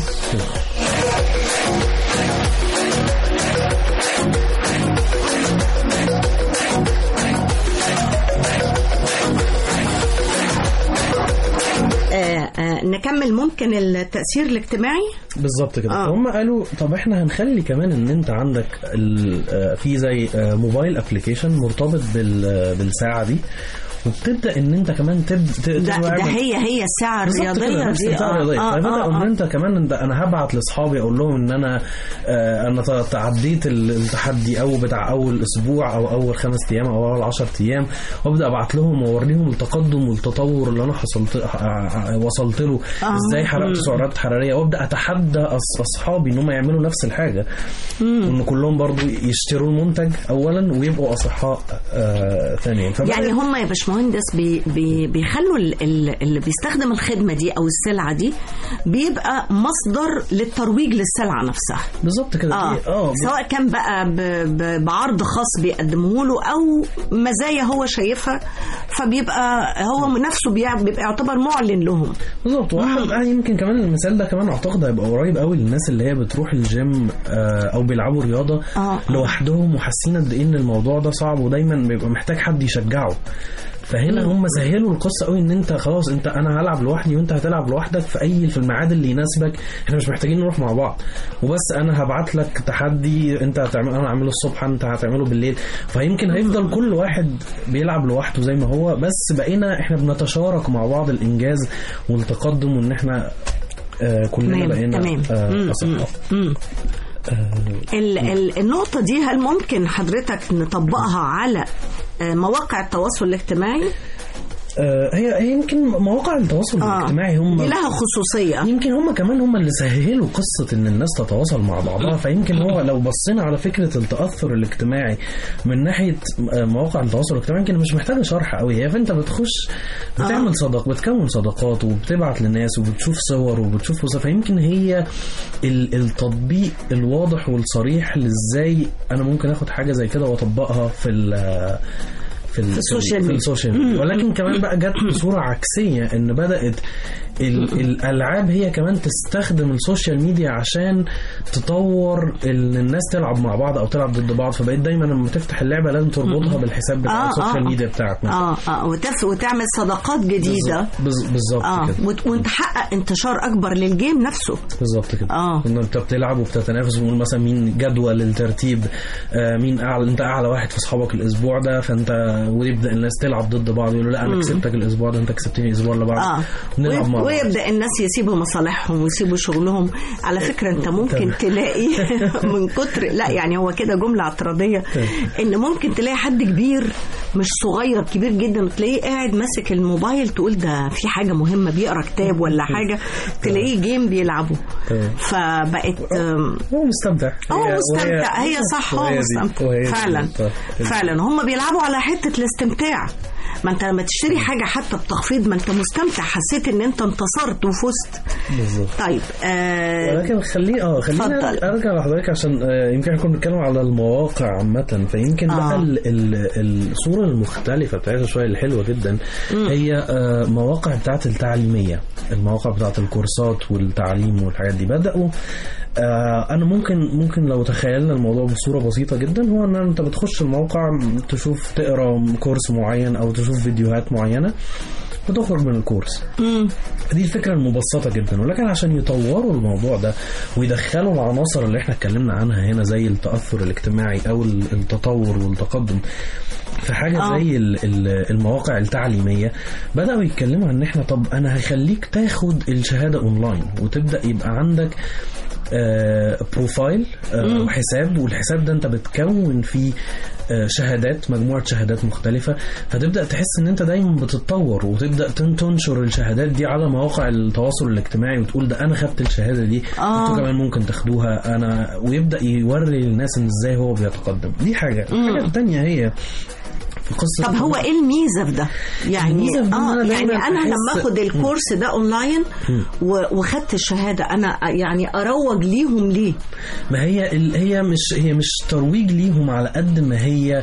آه آه نكمل ممكن التاثير الاجتماعي بالظبط كده آه. آه. هم قالوا طب احنا هنخلي كمان ان انت عندك ال- آه، في زي آه، موبايل ابلكيشن مرتبط بال- بالساعه دي وبتبدا ان انت كمان تب ت- ده, تعمل- ده هي هي الساعه بالظبط كده، الرياضيه نفس دي الساعة الرياضية. آه فبدأ آه ان آه انت كمان انت انا هبعت لاصحابي اقول لهم ان انا آه انا ت- تعديت ال- التحدي او بتاع اول اسبوع او اول خمس ايام او اول 10 ايام وابدا ابعت لهم واوريهم التقدم والتطور اللي انا حصلت ع- ع- وصلت له آه. ازاي حرقت مم. سعرات حراريه وابدا اتحدى أص- اصحابي ان هم يعملوا نفس الحاجه وان كلهم برضو يشتروا المنتج اولا ويبقوا اصحاء آه ثانيا فبدأ- يعني هم يا باشمهندس بي بي بيخلوا ال- ال- اللي بيستخدم الخدمه دي او السلعه دي بيبقى مصدر للترويج للسلعه نفسها بالظبط كده اه, اه سواء كان بقى ب... ب... بعرض خاص بيقدمه له او مزايا هو شايفها فبيبقى هو نفسه بيع- بيبقى يعتبر معلن لهم بالظبط واحد يعني يمكن كمان المثال ده كمان اعتقد هيبقى قريب قوي للناس اللي هي بتروح الجيم آه، او بيلعبوا رياضه آه. لوحدهم وحاسين قد ايه ان الموضوع ده صعب ودايما بيبقى محتاج حد يشجعه فهنا هم سهلوا القصه قوي ان انت خلاص انت انا هلعب لوحدي وانت هتلعب لوحدك في اي في الميعاد اللي يناسبك احنا مش محتاجين نروح مع بعض وبس انا هبعت لك تحدي انت هتعمل انا هعمله الصبح انت هتعمله بالليل فيمكن هيفضل كل واحد بيلعب لوحده زي ما هو بس بقينا احنا بنتشارك مع بعض الانجاز والتقدم وان احنا آه كلنا تمام، بقينا تمام. آه مم، اصحاء مم. آه ال- ال- النقطة دي هل ممكن حضرتك نطبقها على آه، مواقع التواصل الاجتماعي؟ آه، هي هي يمكن مواقع التواصل آه. الاجتماعي هم دي لها خصوصيه يمكن هم كمان هم اللي سهلوا قصة ان الناس تتواصل مع بعضها فيمكن هو لو بصينا على فكرة التأثر الاجتماعي من ناحية مواقع التواصل الاجتماعي يمكن مش محتاجة شرح قوي هي فانت بتخش بتعمل صداق بتكون صداقات وبتبعت للناس وبتشوف صور وبتشوف وصف فيمكن هي ال- التطبيق الواضح والصريح لازاي انا ممكن اخد حاجة زي كده واطبقها في ال- في, ال- السوشيال في ميديا. السوشيال ميديا ولكن كمان بقى جت بصوره عكسيه ان بدات ال- الالعاب هي كمان تستخدم السوشيال ميديا عشان تطور ان الناس تلعب مع بعض او تلعب ضد بعض فبقيت دايما لما تفتح اللعبه لازم تربطها بالحساب بتاع آه، السوشيال آه. ميديا بتاعك مثلا اه اه وتف وتعمل صداقات جديده بز- بالظبط اه كده وت- وانت تحقق انتشار اكبر للجيم نفسه بالظبط كده آه. ان انت بتلعب وبتتنافس ونقول مثلا مين جدول الترتيب آه مين اعلى انت اعلى واحد في اصحابك الاسبوع ده فانت ويبدا الناس تلعب ضد بعض يقولوا لا انا كسبتك الاسبوع ده انت كسبتني الاسبوع اللي بعده اه ونلعب ويب- مع بعض ويبدا الناس يسيبوا مصالحهم ويسيبوا شغلهم على فكره انت ممكن تمام. تلاقي من كتر لا يعني هو كده جمله اعتراضيه ان ممكن تلاقي حد كبير مش صغير كبير جدا تلاقيه قاعد ماسك الموبايل تقول ده في حاجه مهمه بيقرا كتاب ولا حاجه تلاقيه جيم بيلعبه تمام. فبقت آم، هو مستمتع هو هي- مستمتع وهي- هي صح هو وهي دي- مستمتع وهي دي فعلا النقطة. فعلا هم بيلعبوا على حته الاستمتاع ما انت لما تشتري حاجه حتى بتخفيض ما انت مستمتع حسيت ان انت انتصرت وفزت بالظبط طيب آه ولكن خليه اه خلينا اتفضل. ارجع لحضرتك عشان آه، يمكن احنا كنا بنتكلم على المواقع عامة فيمكن آه. بقى ال- ال- الصورة المختلفة بتاعتها شوية الحلوة جدا هي آه، مواقع بتاعت التعليمية المواقع بتاعت الكورسات والتعليم والحاجات دي بدأوا آه، انا ممكن ممكن لو تخيلنا الموضوع بصوره بسيطه جدا هو ان انت بتخش الموقع تشوف تقرا كورس معين او تشوف فيديوهات معينه بتخرج من الكورس دي الفكرة المبسطة جدا ولكن عشان يطوروا الموضوع ده ويدخلوا العناصر اللي احنا اتكلمنا عنها هنا زي التأثر الاجتماعي أو ال- التطور والتقدم في حاجة آه. زي ال- ال- المواقع التعليمية بدأوا يتكلموا عن ان احنا طب أنا هخليك تاخد الشهادة أونلاين وتبدأ يبقى عندك آه، بروفايل آه، وحساب والحساب ده انت بتكون فيه آه، شهادات مجموعة شهادات مختلفة فتبدأ تحس ان انت دايما بتتطور وتبدأ تن- تنشر الشهادات دي على مواقع التواصل الاجتماعي وتقول ده انا خدت الشهادة دي آه. انتوا كمان ممكن تاخدوها انا ويبدأ يوري للناس ان ازاي هو بيتقدم دي حاجة الحاجة التانية هي في قصة طب هو ايه الميزه في ده؟ يعني الميزة في ده إن اه أنا يعني دايماً انا لما أحس- اخد الكورس ده اونلاين و- وخدت الشهاده انا يعني اروج ليهم ليه؟ ما هي ال- هي مش هي مش ترويج ليهم على قد ما هي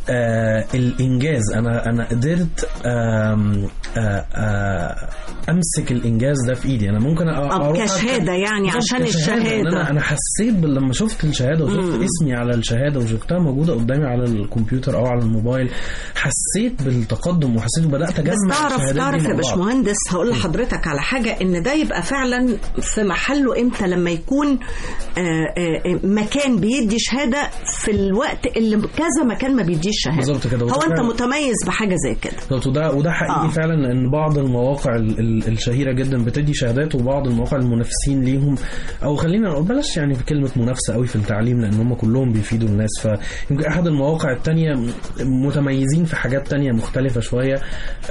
آه الانجاز انا انا قدرت آم آه آه امسك الانجاز ده في ايدي انا ممكن أ- أو اروح كشهادة أكتب- يعني بالظبط عشان كشهادة. الشهادة. إن انا انا حسيت بال- لما شفت الشهاده وشفت اسمي على الشهاده وشفتها موجوده قدامي على الكمبيوتر او على الموبايل حسيت بالتقدم وحسيت بدات اجمع بس تعرف الشهادات دي تعرف مع يا بعض. باشمهندس هقول لحضرتك على حاجه ان ده يبقى فعلا في محله امتى لما يكون آه، آه، مكان بيدي شهاده في الوقت اللي كذا مكان ما بيديش شهاده بالظبط كده. هو انت وفعلا- متميز بحاجه زي كده بالظبط وده وده حقيقي آه. آه. فعلا ان بعض المواقع ال- ال- الشهيره جدا بتدي شهادات وبعض المواقع المنافسين ليهم او خلينا نقول بلاش يعني في كلمه منافسه قوي في التعليم لان هم كلهم بيفيدوا الناس فيمكن احد المواقع التانية متميزين في حاجات تانية مختلفه شويه آه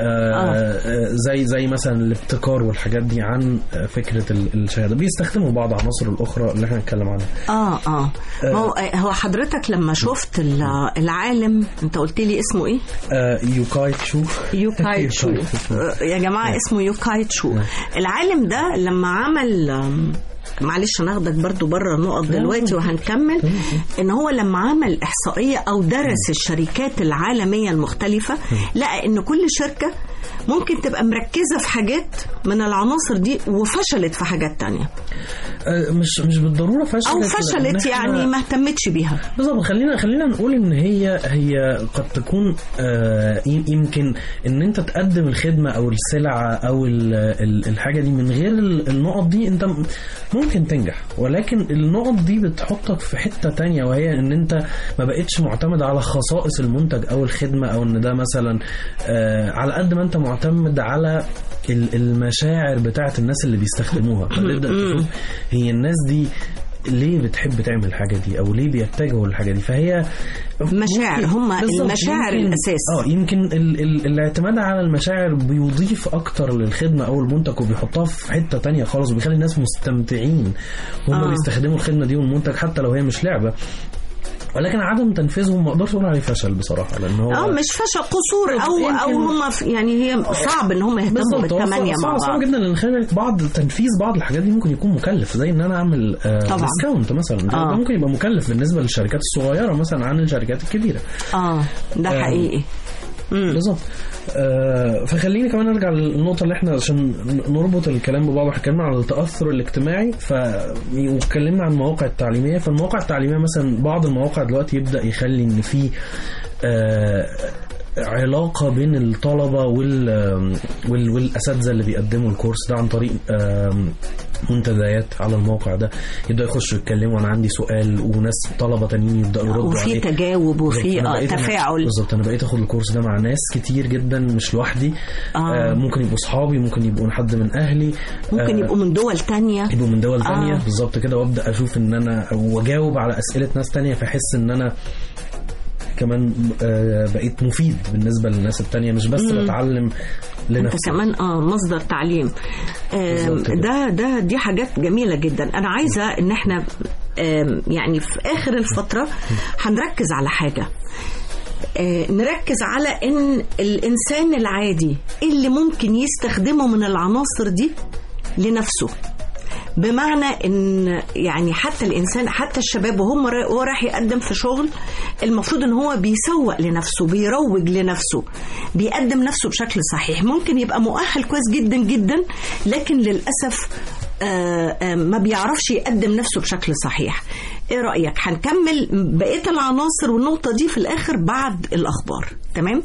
آه. زي زي مثلا الابتكار والحاجات دي عن آه، فكره ال- الشهاده بيستخدموا بعض العناصر الاخرى اللي احنا هنتكلم عنها اه اه ما هو هو حضرتك لما شفت ال- العالم انت قلت لي اسمه ايه؟ آه يوكاي تشو يوكاي تشو آه، يا جماعه اسمه يوكاي تشو العالم ده لما عمل آم، معلش هناخدك برضو بره النقط دلوقتي وهنكمل ان هو لما عمل احصائيه او درس الشركات العالميه المختلفه لقى ان كل شركه ممكن تبقى مركزه في حاجات من العناصر دي وفشلت في حاجات تانية آه مش مش بالضروره فشلت او لأن فشلت إحنا- يعني ما اهتمتش بيها بالظبط خلينا خلينا نقول ان هي هي قد تكون آه يم- يمكن ان انت تقدم الخدمه او السلعه او ال- ال- الحاجه دي من غير ال- النقط دي انت م- ممكن تنجح ولكن النقط دي بتحطك في حته تانية وهي ان انت ما بقتش معتمد على خصائص المنتج او الخدمه او ان ده مثلا آه على قد ما انت معتمد على ال- المشاعر بتاعت الناس اللي بيستخدموها فتبدا تشوف هي الناس دي ليه بتحب تعمل الحاجه دي او ليه بيتجهوا للحاجه دي فهي مشاعر، ممكن- هم بالظبط، المشاعر يمكن- الأساس. اه يمكن ال ال الاعتماد على المشاعر بيضيف اكتر للخدمه او المنتج وبيحطها في حته تانية خالص وبيخلي الناس مستمتعين وهم آه. آه. بيستخدموا الخدمه دي والمنتج حتى لو هي مش لعبه ولكن عدم تنفيذهم ما اقدرش اقول عليه فشل بصراحه لان هو اه مش فشل قصور او يمكن- او هم في- يعني هي صعب ان هم يهتموا بالظبط هو بالثمانيه صعب- مع صعب بعض جدا لان خلي بالك بعض تنفيذ بعض الحاجات دي ممكن يكون مكلف زي ان انا اعمل آه طبعا. ديسكاونت مثلا ده آه. ده ممكن يبقى مكلف بالنسبه للشركات الصغيره مثلا عن الشركات الكبيره اه ده آه. حقيقي مم. بالظبط آه فخليني كمان ارجع للنقطه اللي احنا عشان نربط الكلام ببعض احنا اتكلمنا عن التاثر الاجتماعي ف واتكلمنا عن المواقع التعليميه فالمواقع التعليميه مثلا بعض المواقع دلوقتي يبدا يخلي ان في آه علاقه بين الطلبه وال وال- والاساتذه اللي بيقدموا الكورس ده عن طريق آم، منتديات على الموقع ده يبداوا يخشوا يتكلموا انا عندي سؤال وناس طلبه تانيين يبداوا يردوا وفي عليه تجاوب وفي بالظبط. أنا آه بقيت أنا- تفاعل بالظبط انا بقيت اخد الكورس ده مع ناس كتير جدا مش لوحدي آه. آه ممكن يبقوا صحابي ممكن يبقوا حد من اهلي ممكن آه، يبقوا من دول تانية يبقوا من دول تانية آه. بالظبط كده وابدا اشوف ان انا واجاوب على اسئله ناس تانية فاحس ان انا كمان آه بقيت مفيد بالنسبه للناس التانية مش بس بتعلم انت لنفسي كمان اه مصدر تعليم آم، بالظبط كده. ده ده دي حاجات جميله جدا انا عايزه ان احنا آم، يعني في اخر الفتره هنركز على حاجه آه، نركز على ان الانسان العادي اللي ممكن يستخدمه من العناصر دي لنفسه بمعنى ان يعني حتى الانسان حتى الشباب وهم را- وهو رايح يقدم في شغل المفروض ان هو بيسوق لنفسه بيروج لنفسه بيقدم نفسه بشكل صحيح ممكن يبقى مؤهل كويس جدا جدا لكن للاسف آه، آه، ما بيعرفش يقدم نفسه بشكل صحيح ايه رايك هنكمل بقيه العناصر والنقطه دي في الاخر بعد الاخبار تمام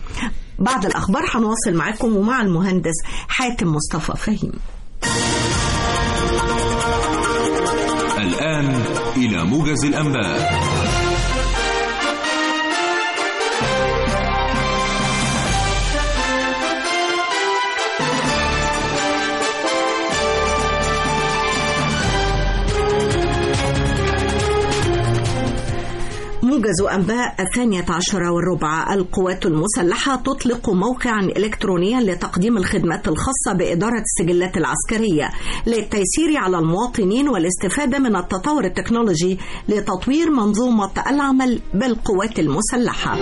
بعد الاخبار هنواصل معاكم ومع المهندس حاتم مصطفى فهيم الآن إلى موجز الأنباء موجز أنباء الثانية عشر والربع القوات المسلحة تطلق موقعا إلكترونيا لتقديم الخدمات الخاصة بإدارة السجلات العسكرية للتيسير على المواطنين والاستفادة من التطور التكنولوجي لتطوير منظومة العمل بالقوات المسلحة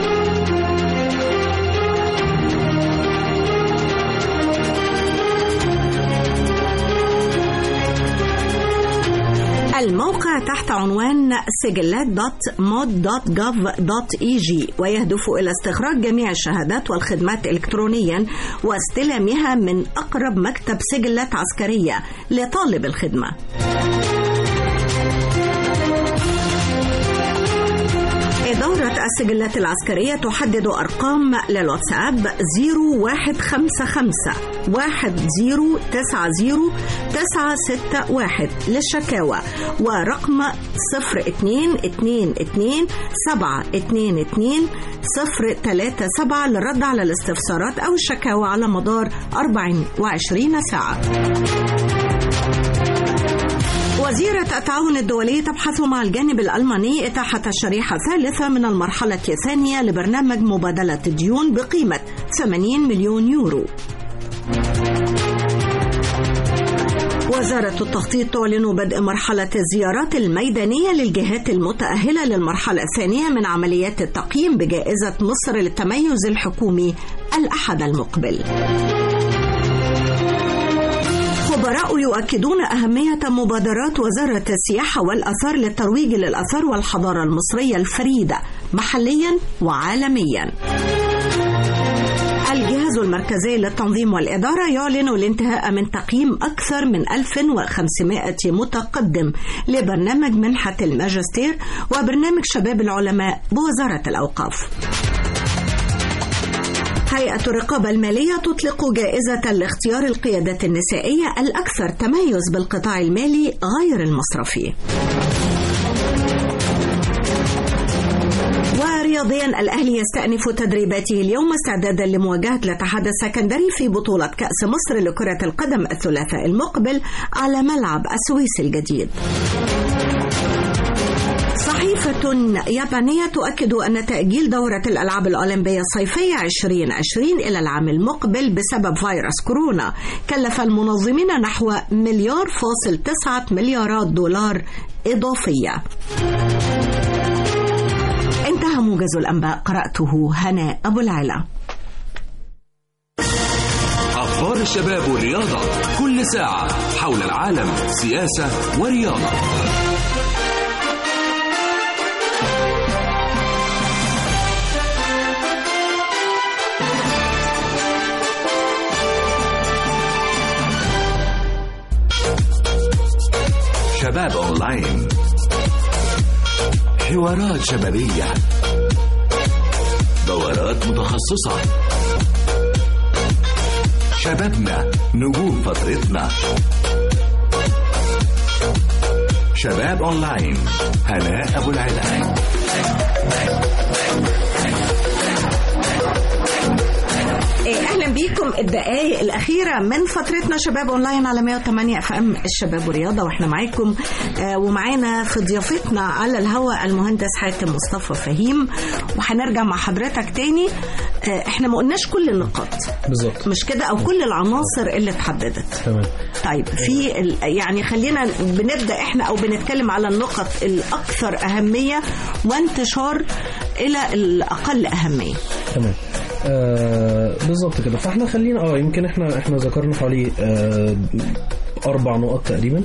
الموقع تحت عنوان سجلات دوت مود دوت جوف دوت اي جي ويهدف إلى استخراج جميع الشهادات والخدمات إلكترونيا واستلامها من أقرب مكتب سجلات عسكرية لطالب الخدمة إدارة السجلات العسكرية تحدد أرقام للواتساب 0155 1090 961 للشكاوى ورقم 0222 722 037 للرد على الاستفسارات أو الشكاوى على مدار 24 ساعة. وزيرة التعاون الدولي تبحث مع الجانب الألماني إتاحة الشريحة الثالثة من المرحلة الثانية لبرنامج مبادلة الديون بقيمة 80 مليون يورو. وزارة التخطيط تعلن بدء مرحلة الزيارات الميدانية للجهات المتأهلة للمرحلة الثانية من عمليات التقييم بجائزة مصر للتميز الحكومي الأحد المقبل. خبراء يؤكدون أهمية مبادرات وزارة السياحة والأثار للترويج للأثار والحضارة المصرية الفريدة محليا وعالميا. الجهاز المركزي للتنظيم والإدارة يعلن الانتهاء من تقييم أكثر من 1500 متقدم لبرنامج منحة الماجستير وبرنامج شباب العلماء بوزارة الأوقاف. هيئة الرقابة المالية تطلق جائزة لاختيار القيادات النسائية الأكثر تميز بالقطاع المالي غير المصرفي. ورياضيا الأهلي يستأنف تدريباته اليوم استعدادا لمواجهة الاتحاد السكندري في بطولة كأس مصر لكرة القدم الثلاثاء المقبل على ملعب السويس الجديد. شركة يابانية تؤكد أن تأجيل دورة الألعاب الأولمبية الصيفية 2020 إلى العام المقبل بسبب فيروس كورونا كلف المنظمين نحو مليار فاصل تسعة مليارات دولار إضافية انتهى موجز الأنباء قرأته هناء أبو العلا أخبار الشباب والرياضة كل ساعة حول العالم سياسة ورياضة شباب أونلاين حوارات شبابية دورات متخصصة شبابنا نجوم فترتنا شباب اونلاين هناء ابو العلا إيه، اهلا بيكم الدقائق الاخيره من فترتنا شباب اونلاين على 108 اف ام الشباب والرياضه واحنا معاكم آه، ومعانا في ضيافتنا على الهواء المهندس حاتم مصطفى فهيم وهنرجع مع حضرتك تاني آه، احنا ما قلناش كل النقاط بالظبط مش كده او كل العناصر اللي اتحددت تمام طيب في ال- يعني خلينا بنبدا احنا او بنتكلم على النقط الاكثر اهميه وانتشار الى الاقل اهميه تمام آه بالظبط كده فاحنا خلينا اه يمكن احنا احنا ذكرنا حوالي آه اربع نقط تقريبا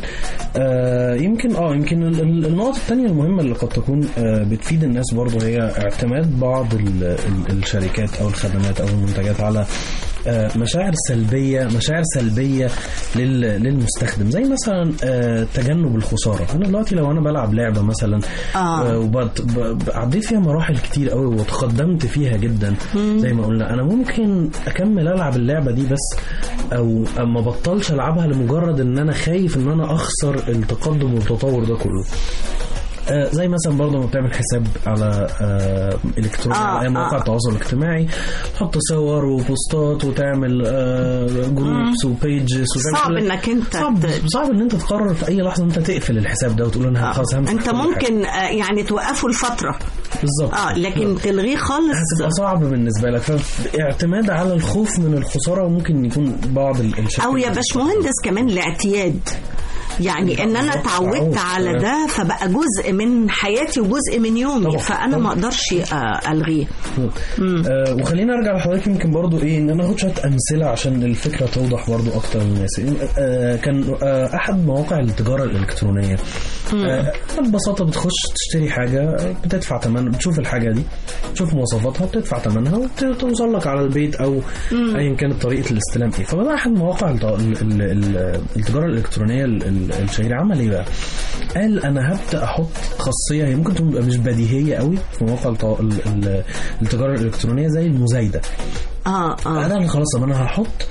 آه يمكن اه يمكن ال- ال- النقط الثانيه المهمه اللي قد تكون آه بتفيد الناس برضه هي اعتماد بعض ال ال الشركات او الخدمات او المنتجات على آه مشاعر سلبيه مشاعر سلبيه لل- للمستخدم زي مثلا آه تجنب الخساره انا دلوقتي لو انا بلعب لعبه مثلا آه. وبت- ب- ب- عديت فيها مراحل كتير قوي وتقدمت فيها جدا زي ما قلنا انا ممكن اكمل العب اللعبه دي بس او ما بطلش العبها لمجرد ان انا خايف ان انا اخسر التقدم والتطور ده كله آه زي مثلا برضه لما بتعمل حساب على آه الكتروني آه، على أي مواقع آه. التواصل الاجتماعي تحط صور وبوستات وتعمل آه جروبس وبيجز وتعمل صعب كل- انك انت صعب ت- صعب ان انت تقرر في اي لحظه ان انت تقفل الحساب ده وتقول انا خلاص همسح انت كل حاجة. ممكن آه، يعني توقفه لفتره بالظبط اه لكن تلغيه خالص هتبقى صعب بالنسبه لك فاعتماد على الخوف من الخساره ممكن يكون بعض ال- الشكل او يا باشمهندس كمان الاعتياد يعني ان انا بالظبط، اتعودت تعود. على ده فبقى جزء من حياتي وجزء من يومي طبعا، فانا طبعا. ما اقدرش آه، الغيه آه وخلينا ارجع لحضرتك يمكن برضو ايه ان انا اخد شويه امثله عشان الفكره توضح برضو اكتر للناس آه كان آه احد مواقع التجاره الالكترونيه آه ببساطه بتخش تشتري حاجه بتدفع ثمن بتشوف الحاجه دي تشوف مواصفاتها بتدفع ثمنها وتوصل لك على البيت او ايا كانت طريقه الاستلام ايه فبدا احد مواقع الت- ال- ال- ال- التجاره الالكترونيه ال- ال- الشهيره عمل ايه بقى؟ قال انا هبدا احط خاصيه هي ممكن تبقى مش بديهيه قوي في مواقع الت- ال- ال- التجاره الالكترونيه زي المزايده اه اه انا خلاص طب انا هحط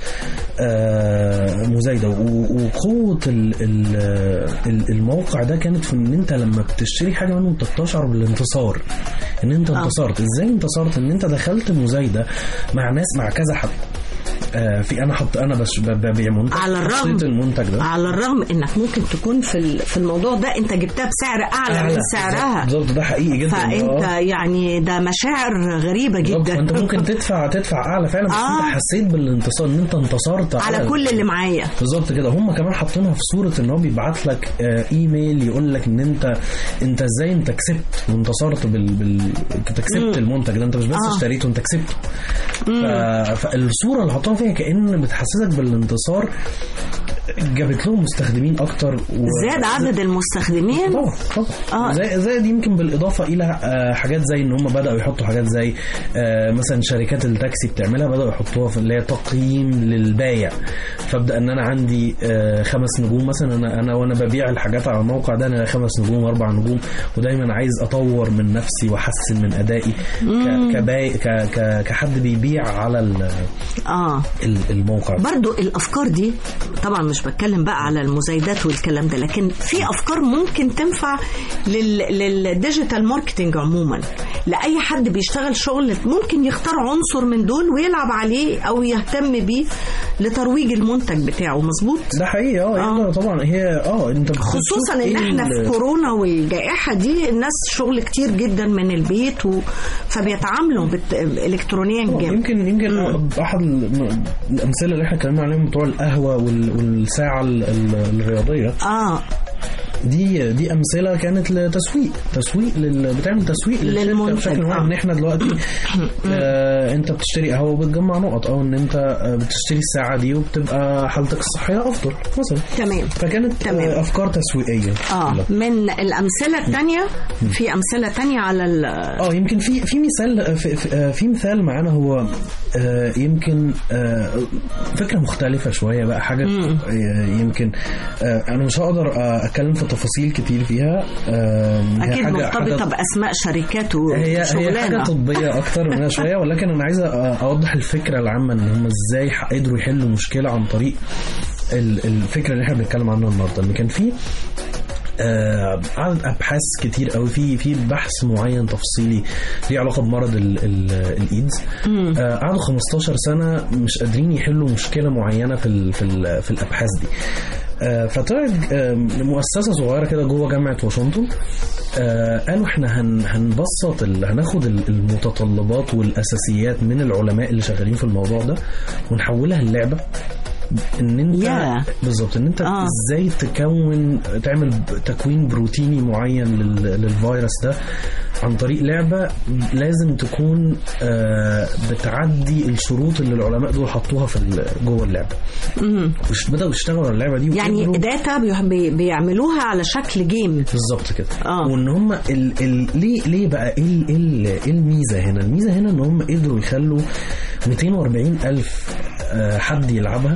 آه مزايده و- وقوه ال- ال- ال- الموقع ده كانت في ان انت لما بتشتري حاجه منه انت بتشعر بالانتصار ان انت آه. انتصرت ازاي انتصرت ان انت دخلت مزايده مع ناس مع كذا حد آه في انا حط انا بس ب- ببيع منتج على الرغم حطيت المنتج ده على الرغم انك ممكن تكون في ال- في الموضوع ده انت جبتها بسعر اعلى من سعرها بالظبط ده حقيقي جدا فانت آه. يعني ده مشاعر غريبه بالظبط. جدا انت ممكن تدفع تدفع اعلى فعلا بس آه. انت حسيت بالانتصار ان انت انتصرت على كل اللي معايا بالظبط كده هم كمان حاطينها في صوره ان هو بيبعت لك آه ايميل يقول لك ان انت انت ازاي انت كسبت وانتصرت بال, بال... انت كسبت المنتج ده انت مش بس آه. اشتريته انت كسبته ف... فالصوره اللي حطوها فيها كان بتحسسك بالانتصار جابت لهم مستخدمين اكتر و... زاد عدد المستخدمين طبعا طبعا آه. زي زائد يمكن بالاضافه الى آه، حاجات زي ان هم بداوا يحطوا حاجات زي آه، مثلا شركات التاكسي بتعملها بداوا يحطوها في اللي هي تقييم للبايع فابدا ان انا عندي آه، خمس نجوم مثلا انا انا وانا ببيع الحاجات على الموقع ده انا خمس نجوم اربع نجوم ودايما عايز اطور من نفسي واحسن من ادائي ك- كباي ك- ك- كحد بيبيع على ال- اه ال- الموقع ده. برضو الافكار دي طبعا مش بتكلم بقى على المزايدات والكلام ده لكن في افكار ممكن تنفع لل... للديجيتال ماركتنج عموما لاي حد بيشتغل شغل ممكن يختار عنصر من دول ويلعب عليه او يهتم بيه لترويج المنتج المنتج بتاعه مظبوط ده حقيقي اه آه. يقدر طبعا هي اه انت بتشوف خصوصا ان إيه احنا ال- في كورونا والجائحه دي الناس شغل كتير جدا من البيت و... فبيتعاملوا بت... الكترونيا طبعاً. جامد يمكن يمكن احد الم- الامثله اللي احنا اتكلمنا عليهم بتوع القهوه وال- والساعه ال- ال- الرياضيه اه دي دي امثله كانت لتسويق تسويق لل... بتعمل تسويق للشركة للمنتج، بشكل واحد آه. ان احنا دلوقتي آه انت بتشتري قهوه وبتجمع نقط او ان انت آه، بتشتري الساعه دي وبتبقى حالتك الصحيه افضل مثلا تمام فكانت تمام. آه افكار تسويقيه اه كلها. من الامثله الثانيه في امثله تانية على ال... اه يمكن في في مثال في, في, آه، في مثال معانا هو آه، يمكن آه، فكره مختلفه شويه بقى حاجه آه، يمكن آه، انا مش هقدر آه، اتكلم في تفاصيل كتير فيها آه، هي اكيد حاجة- مرتبطه حاجة باسماء شركات هي هي حاجه وشغلانه طبيه اكتر منها شويه ولكن انا عايز أ- اوضح الفكره العامه ان هم ازاي ح- قدروا يحلوا مشكله عن طريق ال- الفكره اللي احنا بنتكلم عنها النهارده ان كان في آه، عدد ابحاث كتير قوي في في بحث معين تفصيلي ليه علاقه بمرض ال- ال- الايدز آه، قعدوا 15 سنه مش قادرين يحلوا مشكله معينه في ال في ال في الابحاث دي آه، فطلعت آه، مؤسسه صغيره كده جوه جامعه واشنطن آه، قالوا احنا هن هنبسط ال- هناخد ال- المتطلبات والاساسيات من العلماء اللي شغالين في الموضوع ده ونحولها للعبه ان انت ياه. بالظبط ان انت آه. آه. ازاي تكون تعمل ب- تكوين بروتيني معين لل- للفيروس ده عن طريق لعبه لازم تكون آه، بتعدي الشروط اللي العلماء دول حطوها في ال- جوه اللعبه وش- بداوا يشتغلوا على اللعبه دي يعني وقدروا- داتا بي- بي- بيعملوها على شكل جيم بالظبط كده آه. وان هم ال ال ليه ليه بقى ايه ال- ايه ال- ايه الميزه هنا الميزه هنا ان هم قدروا يخلوا 240 الف آه، حد يلعبها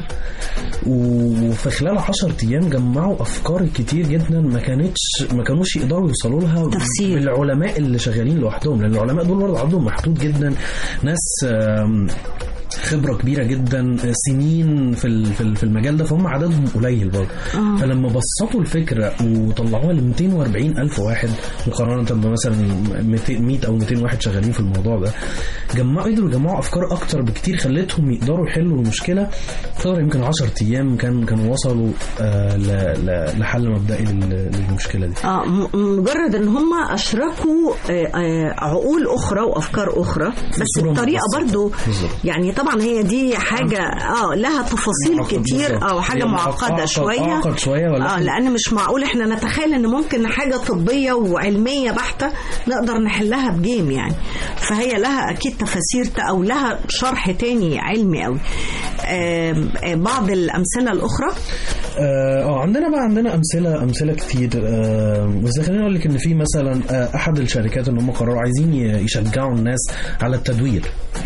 وفي خلال 10 ايام جمعوا افكار كتير جدا ما كانتش ما كانوش يقدروا يوصلوا لها تفسير. بالعلماء اللي شغالين لوحدهم لان العلماء دول برضه عددهم محدود جدا ناس آم، خبره كبيره جدا سنين في ال- في ال- في المجال ده فهم عددهم قليل برضه فلما بسطوا الفكره وطلعوها ل 240 الف واحد مقارنه بمثلا 200 100 او 200 واحد شغالين في الموضوع ده جمعوا قدروا يجمعوا افكار اكتر بكتير خلتهم يقدروا يحلوا المشكله في يمكن 10 ايام كان كانوا وصلوا آه ل- ل- لحل مبدئي لل- للمشكله دي اه م- مجرد ان هم اشركوا آه، آه، عقول اخرى وافكار اخرى بس بصورة بطريقه مبسطة. برضو بالظبط. يعني طبعا هي دي حاجه اه لها تفاصيل معقد كتير بالظبط. اه وحاجه هي معقده معقد- شويه معقد شويه ولكن اه لان مش معقول احنا نتخيل ان ممكن حاجه طبيه وعلميه بحته نقدر نحلها بجيم يعني فهي لها اكيد تفاسير ت- او لها شرح تاني علمي قوي آم، آه بعض الامثله الاخرى اه آه، عندنا بقى عندنا امثله امثله كتير آه بس خليني اقول لك ان في مثلا آه احد الشركات ان هم قرروا عايزين ي- يشجعوا الناس على التدوير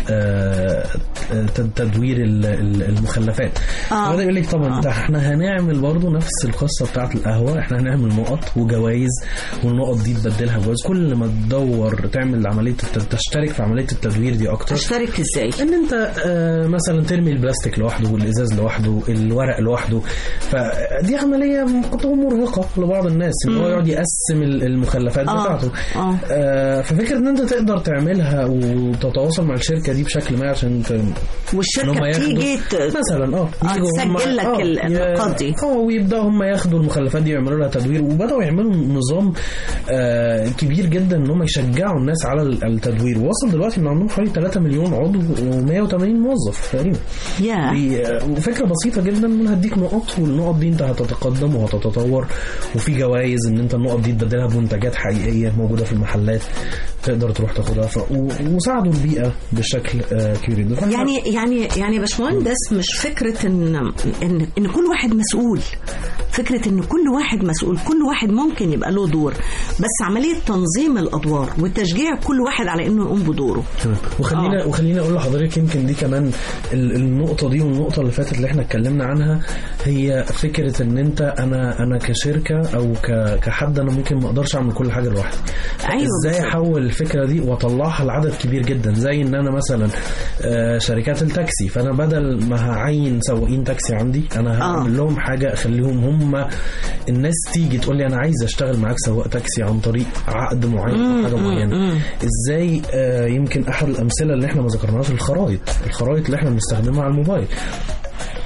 آه آه، تد- تدوير ال- ال- المخلفات آه. فبدا يقول لك طبعا ده احنا هنعمل برضو نفس القصه بتاعت القهوه احنا هنعمل نقط وجوائز والنقط دي تبدلها بجوائز كل ما تدور تعمل عمليه الت- تشترك في عمليه التدوير دي اكتر تشترك ازاي ان انت آه، مثلا ترمي البلاستيك لوحده والازاز لوحده الورق لوحده فدي عمليه قد تكون مرهقه لبعض الناس ان هو يقعد يقسم ال- المخلفات آه، بتاعته آه. آه، ففكره ان انت تقدر تعملها وتتواصل مع الشركه دي بشكل ما عشان ت... إن والشركه هم ياخدوا- بتيجي ت- مثلا اه آه، يجوا هم- تسجل لك آه، ال- ي- النقاط دي. اه ويبداوا هم ياخدوا المخلفات دي ويعملوا لها تدوير وبداوا يعملوا نظام آه كبير جدا ان هم يشجعوا الناس على ال- التدوير وصل دلوقتي ان عندهم حوالي 3 مليون عضو و180 موظف تقريبا يا دي آه، وفكره بسيطه جدا ان هديك نقط والنقط دي انت هتتقدم وهتتطور وفي جوائز ان انت النقط دي تبدلها بمنتجات حقيقيه موجوده في المحلات تقدر تروح تاخدها ف... و- وساعدوا البيئه بشكل آه كبير جدا فإحنا- يعني يعني يعني يا باشمهندس مش فكره ان ان ان كل واحد مسؤول فكره ان كل واحد مسؤول كل واحد ممكن يبقى له دور بس عمليه تنظيم الادوار وتشجيع كل واحد على انه يقوم بدوره تمام. وخلينا وخلينا اقول لحضرتك يمكن دي كمان ال- النقطه دي والنقطه اللي فاتت اللي احنا اتكلمنا عنها هي فكره ان انت انا انا كشركه او ك- كحد انا ممكن ما اقدرش اعمل كل حاجه لوحدي أيوة ازاي بالظبط. احول الفكره دي واطلعها لعدد كبير جدا زي ان انا مثلا آه، شركات التاكسي فانا بدل ما هعين سواقين تاكسي عندي انا هعمل لهم حاجه اخليهم هم الناس تيجي تقول لي انا عايز اشتغل معاك سواق تاكسي عن طريق عقد معين او حاجه معينه ازاي آه، يمكن احد الامثله اللي احنا ما ذكرناهاش الخرائط الخرائط اللي احنا بنستخدمها على الموبايل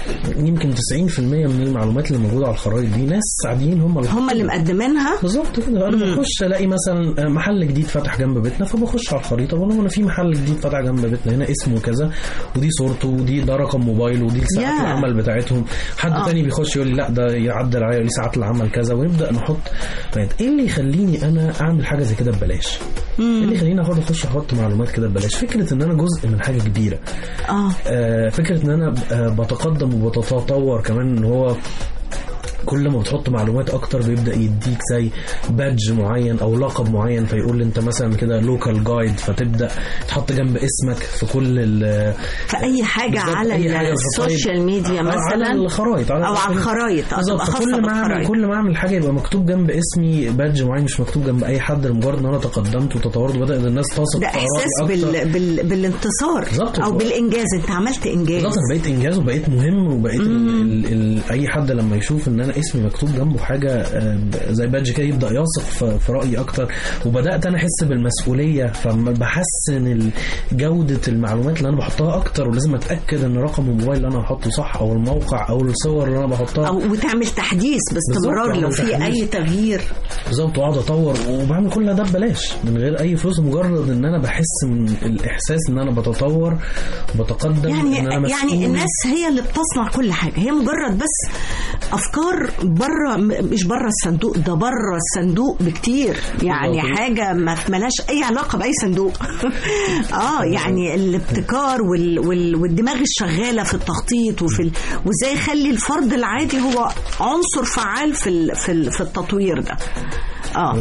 يمكن 90% من المعلومات اللي موجوده على الخرائط دي ناس عاديين هم اللي هم اللي مقدمينها بالظبط كده انا بخش الاقي مثلا محل جديد فتح جنب بيتنا فبخش على الخريطه بقول لهم انا في محل جديد فتح جنب بيتنا هنا اسمه كذا ودي صورته ودي ده رقم موبايله ودي ساعات ياه. العمل بتاعتهم حد آه. تاني بيخش يقول لي لا ده يعدل عليا يقول لي ساعات العمل كذا ونبدا نحط بيانات ايه اللي يخليني انا اعمل حاجه زي كده ببلاش ايه اللي يخليني اقعد اخش احط معلومات كده ببلاش فكره ان انا جزء من حاجه كبيره اه آه، فكره ان انا آه، بتقدم وبتطور كمان ان هو كل ما بتحط معلومات اكتر بيبدا يديك زي بادج معين او لقب معين فيقول لي انت مثلا كده لوكال جايد فتبدا تحط جنب اسمك في كل ال في اي حاجه بالظبط، على أي حاجة بتحطها السوشيال ميديا على مثلا الخرايط او على الخرايط آه، بالظبط تبقى خاصه فكل ما اعمل بالخرايط كل ما اعمل حاجه يبقى مكتوب جنب اسمي بادج معين مش مكتوب جنب اي حد لمجرد ان انا تقدمت وتطورت وبدات الناس تثق ده في آرائي احساس أكتر. بال... بال... بالانتصار بالظبط. او بالانجاز انت عملت انجاز بالظبط انا بقيت انجاز وبقيت مهم وبقيت ال ال ال اي حد لما يشوف ان انا اسمي مكتوب جنبه حاجه آه، زي بادج كده يبدا يثق في في رايي اكتر وبدات انا احس بالمسؤوليه فبحسن ال- جوده المعلومات اللي انا بحطها اكتر ولازم اتاكد ان رقم الموبايل اللي انا هحطه صح او الموقع او الصور اللي انا بحطها او وتعمل تحديث باستمرار بالظبط، لو أعمل في تحديث. اي تغيير بالظبط واقعد اطور وبعمل كل ده ببلاش من غير اي فلوس مجرد ان انا بحس من الاحساس ان انا بتطور وبتقدم يعني ان انا يعني مسؤول. الناس هي اللي بتصنع كل حاجه هي مجرد بس افكار بره م- مش بره الصندوق ده بره الصندوق بكتير يعني بالظبط. حاجه ما ملهاش اي علاقه باي صندوق اه يعني الابتكار وال وال والدماغ الشغاله في التخطيط وفي ال- وازاي يخلي الفرد العادي هو عنصر فعال في ال في ال في التطوير ده اه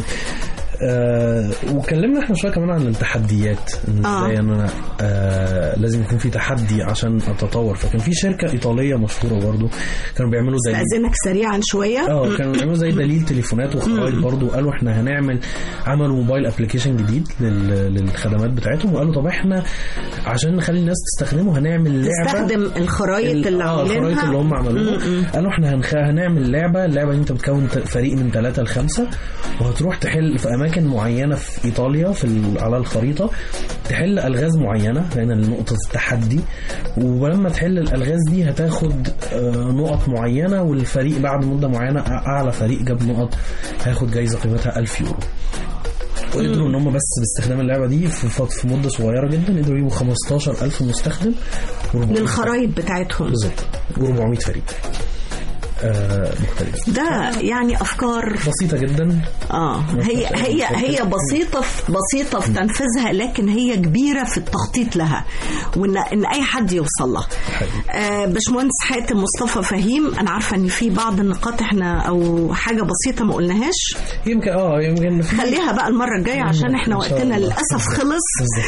آه وكلمنا احنا شويه كمان عن التحديات ان آه. ازاي ان انا آه لازم يكون في تحدي عشان اتطور فكان في شركه ايطاليه مشهوره برضو كانوا بيعملوا زي استاذنك سريعا شويه اه كانوا بيعملوا زي دليل تليفونات وخرائط برضو قالوا احنا هنعمل عملوا موبايل ابلكيشن جديد لل- للخدمات بتاعتهم وقالوا طب احنا عشان نخلي الناس تستخدمه هنعمل لعبه تستخدم الخرايط اللي اه الخرايط عاملينها اللي هم عملوها قالوا احنا هنخ... هنعمل لعبه اللعبه دي انت بتكون ت- فريق من ثلاثه لخمسه وهتروح تحل في اماكن معينه في ايطاليا في ال... على الخريطه تحل الغاز معينه هنا نقطه التحدي ولما تحل الالغاز دي هتاخد آه، نقط معينه والفريق بعد مده معينه أع- اعلى فريق جاب نقط هياخد جايزه قيمتها 1000 يورو وقدروا ان هم بس باستخدام اللعبه دي في فت- في مده صغيره جدا قدروا يجيبوا 15000 مستخدم و400 للخرايط بتاعتهم بالظبط و400 فريق آه مختلف ده يعني افكار بسيطه جدا اه هي هي هي بسيطه في بسيطه في تنفيذها لكن هي كبيره في التخطيط لها وان ان اي حد يوصل لها آه باشمهندس حاتم مصطفى فهيم انا عارفه ان في بعض النقاط احنا او حاجه بسيطه ما قلناهاش يمكن اه يمكن في خليها بقى المره الجايه عشان احنا إن شاء وقتنا الله. للاسف خلص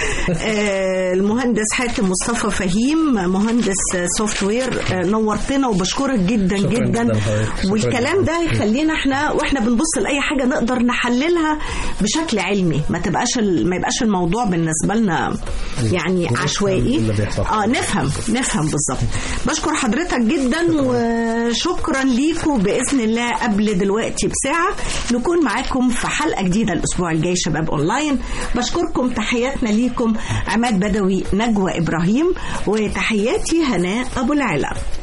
آه المهندس حاتم مصطفى فهيم مهندس سوفت وير آه نورتنا وبشكرك جدا شكراً جدا جداً حضرتك. شكراً والكلام جداً. ده يخلينا احنا واحنا بنبص لاي حاجه نقدر نحللها بشكل علمي ما تبقاش ال- ما يبقاش الموضوع بالنسبه لنا يعني ونفهم عشوائي اللي بيحصل. اه نفهم نفهم بالظبط بشكر حضرتك جدا وشكرا ليكم باذن الله قبل دلوقتي بساعه نكون معاكم في حلقه جديده الاسبوع الجاي شباب اونلاين بشكركم تحياتنا ليكم عماد بدوي نجوى ابراهيم وتحياتي هناء ابو العلا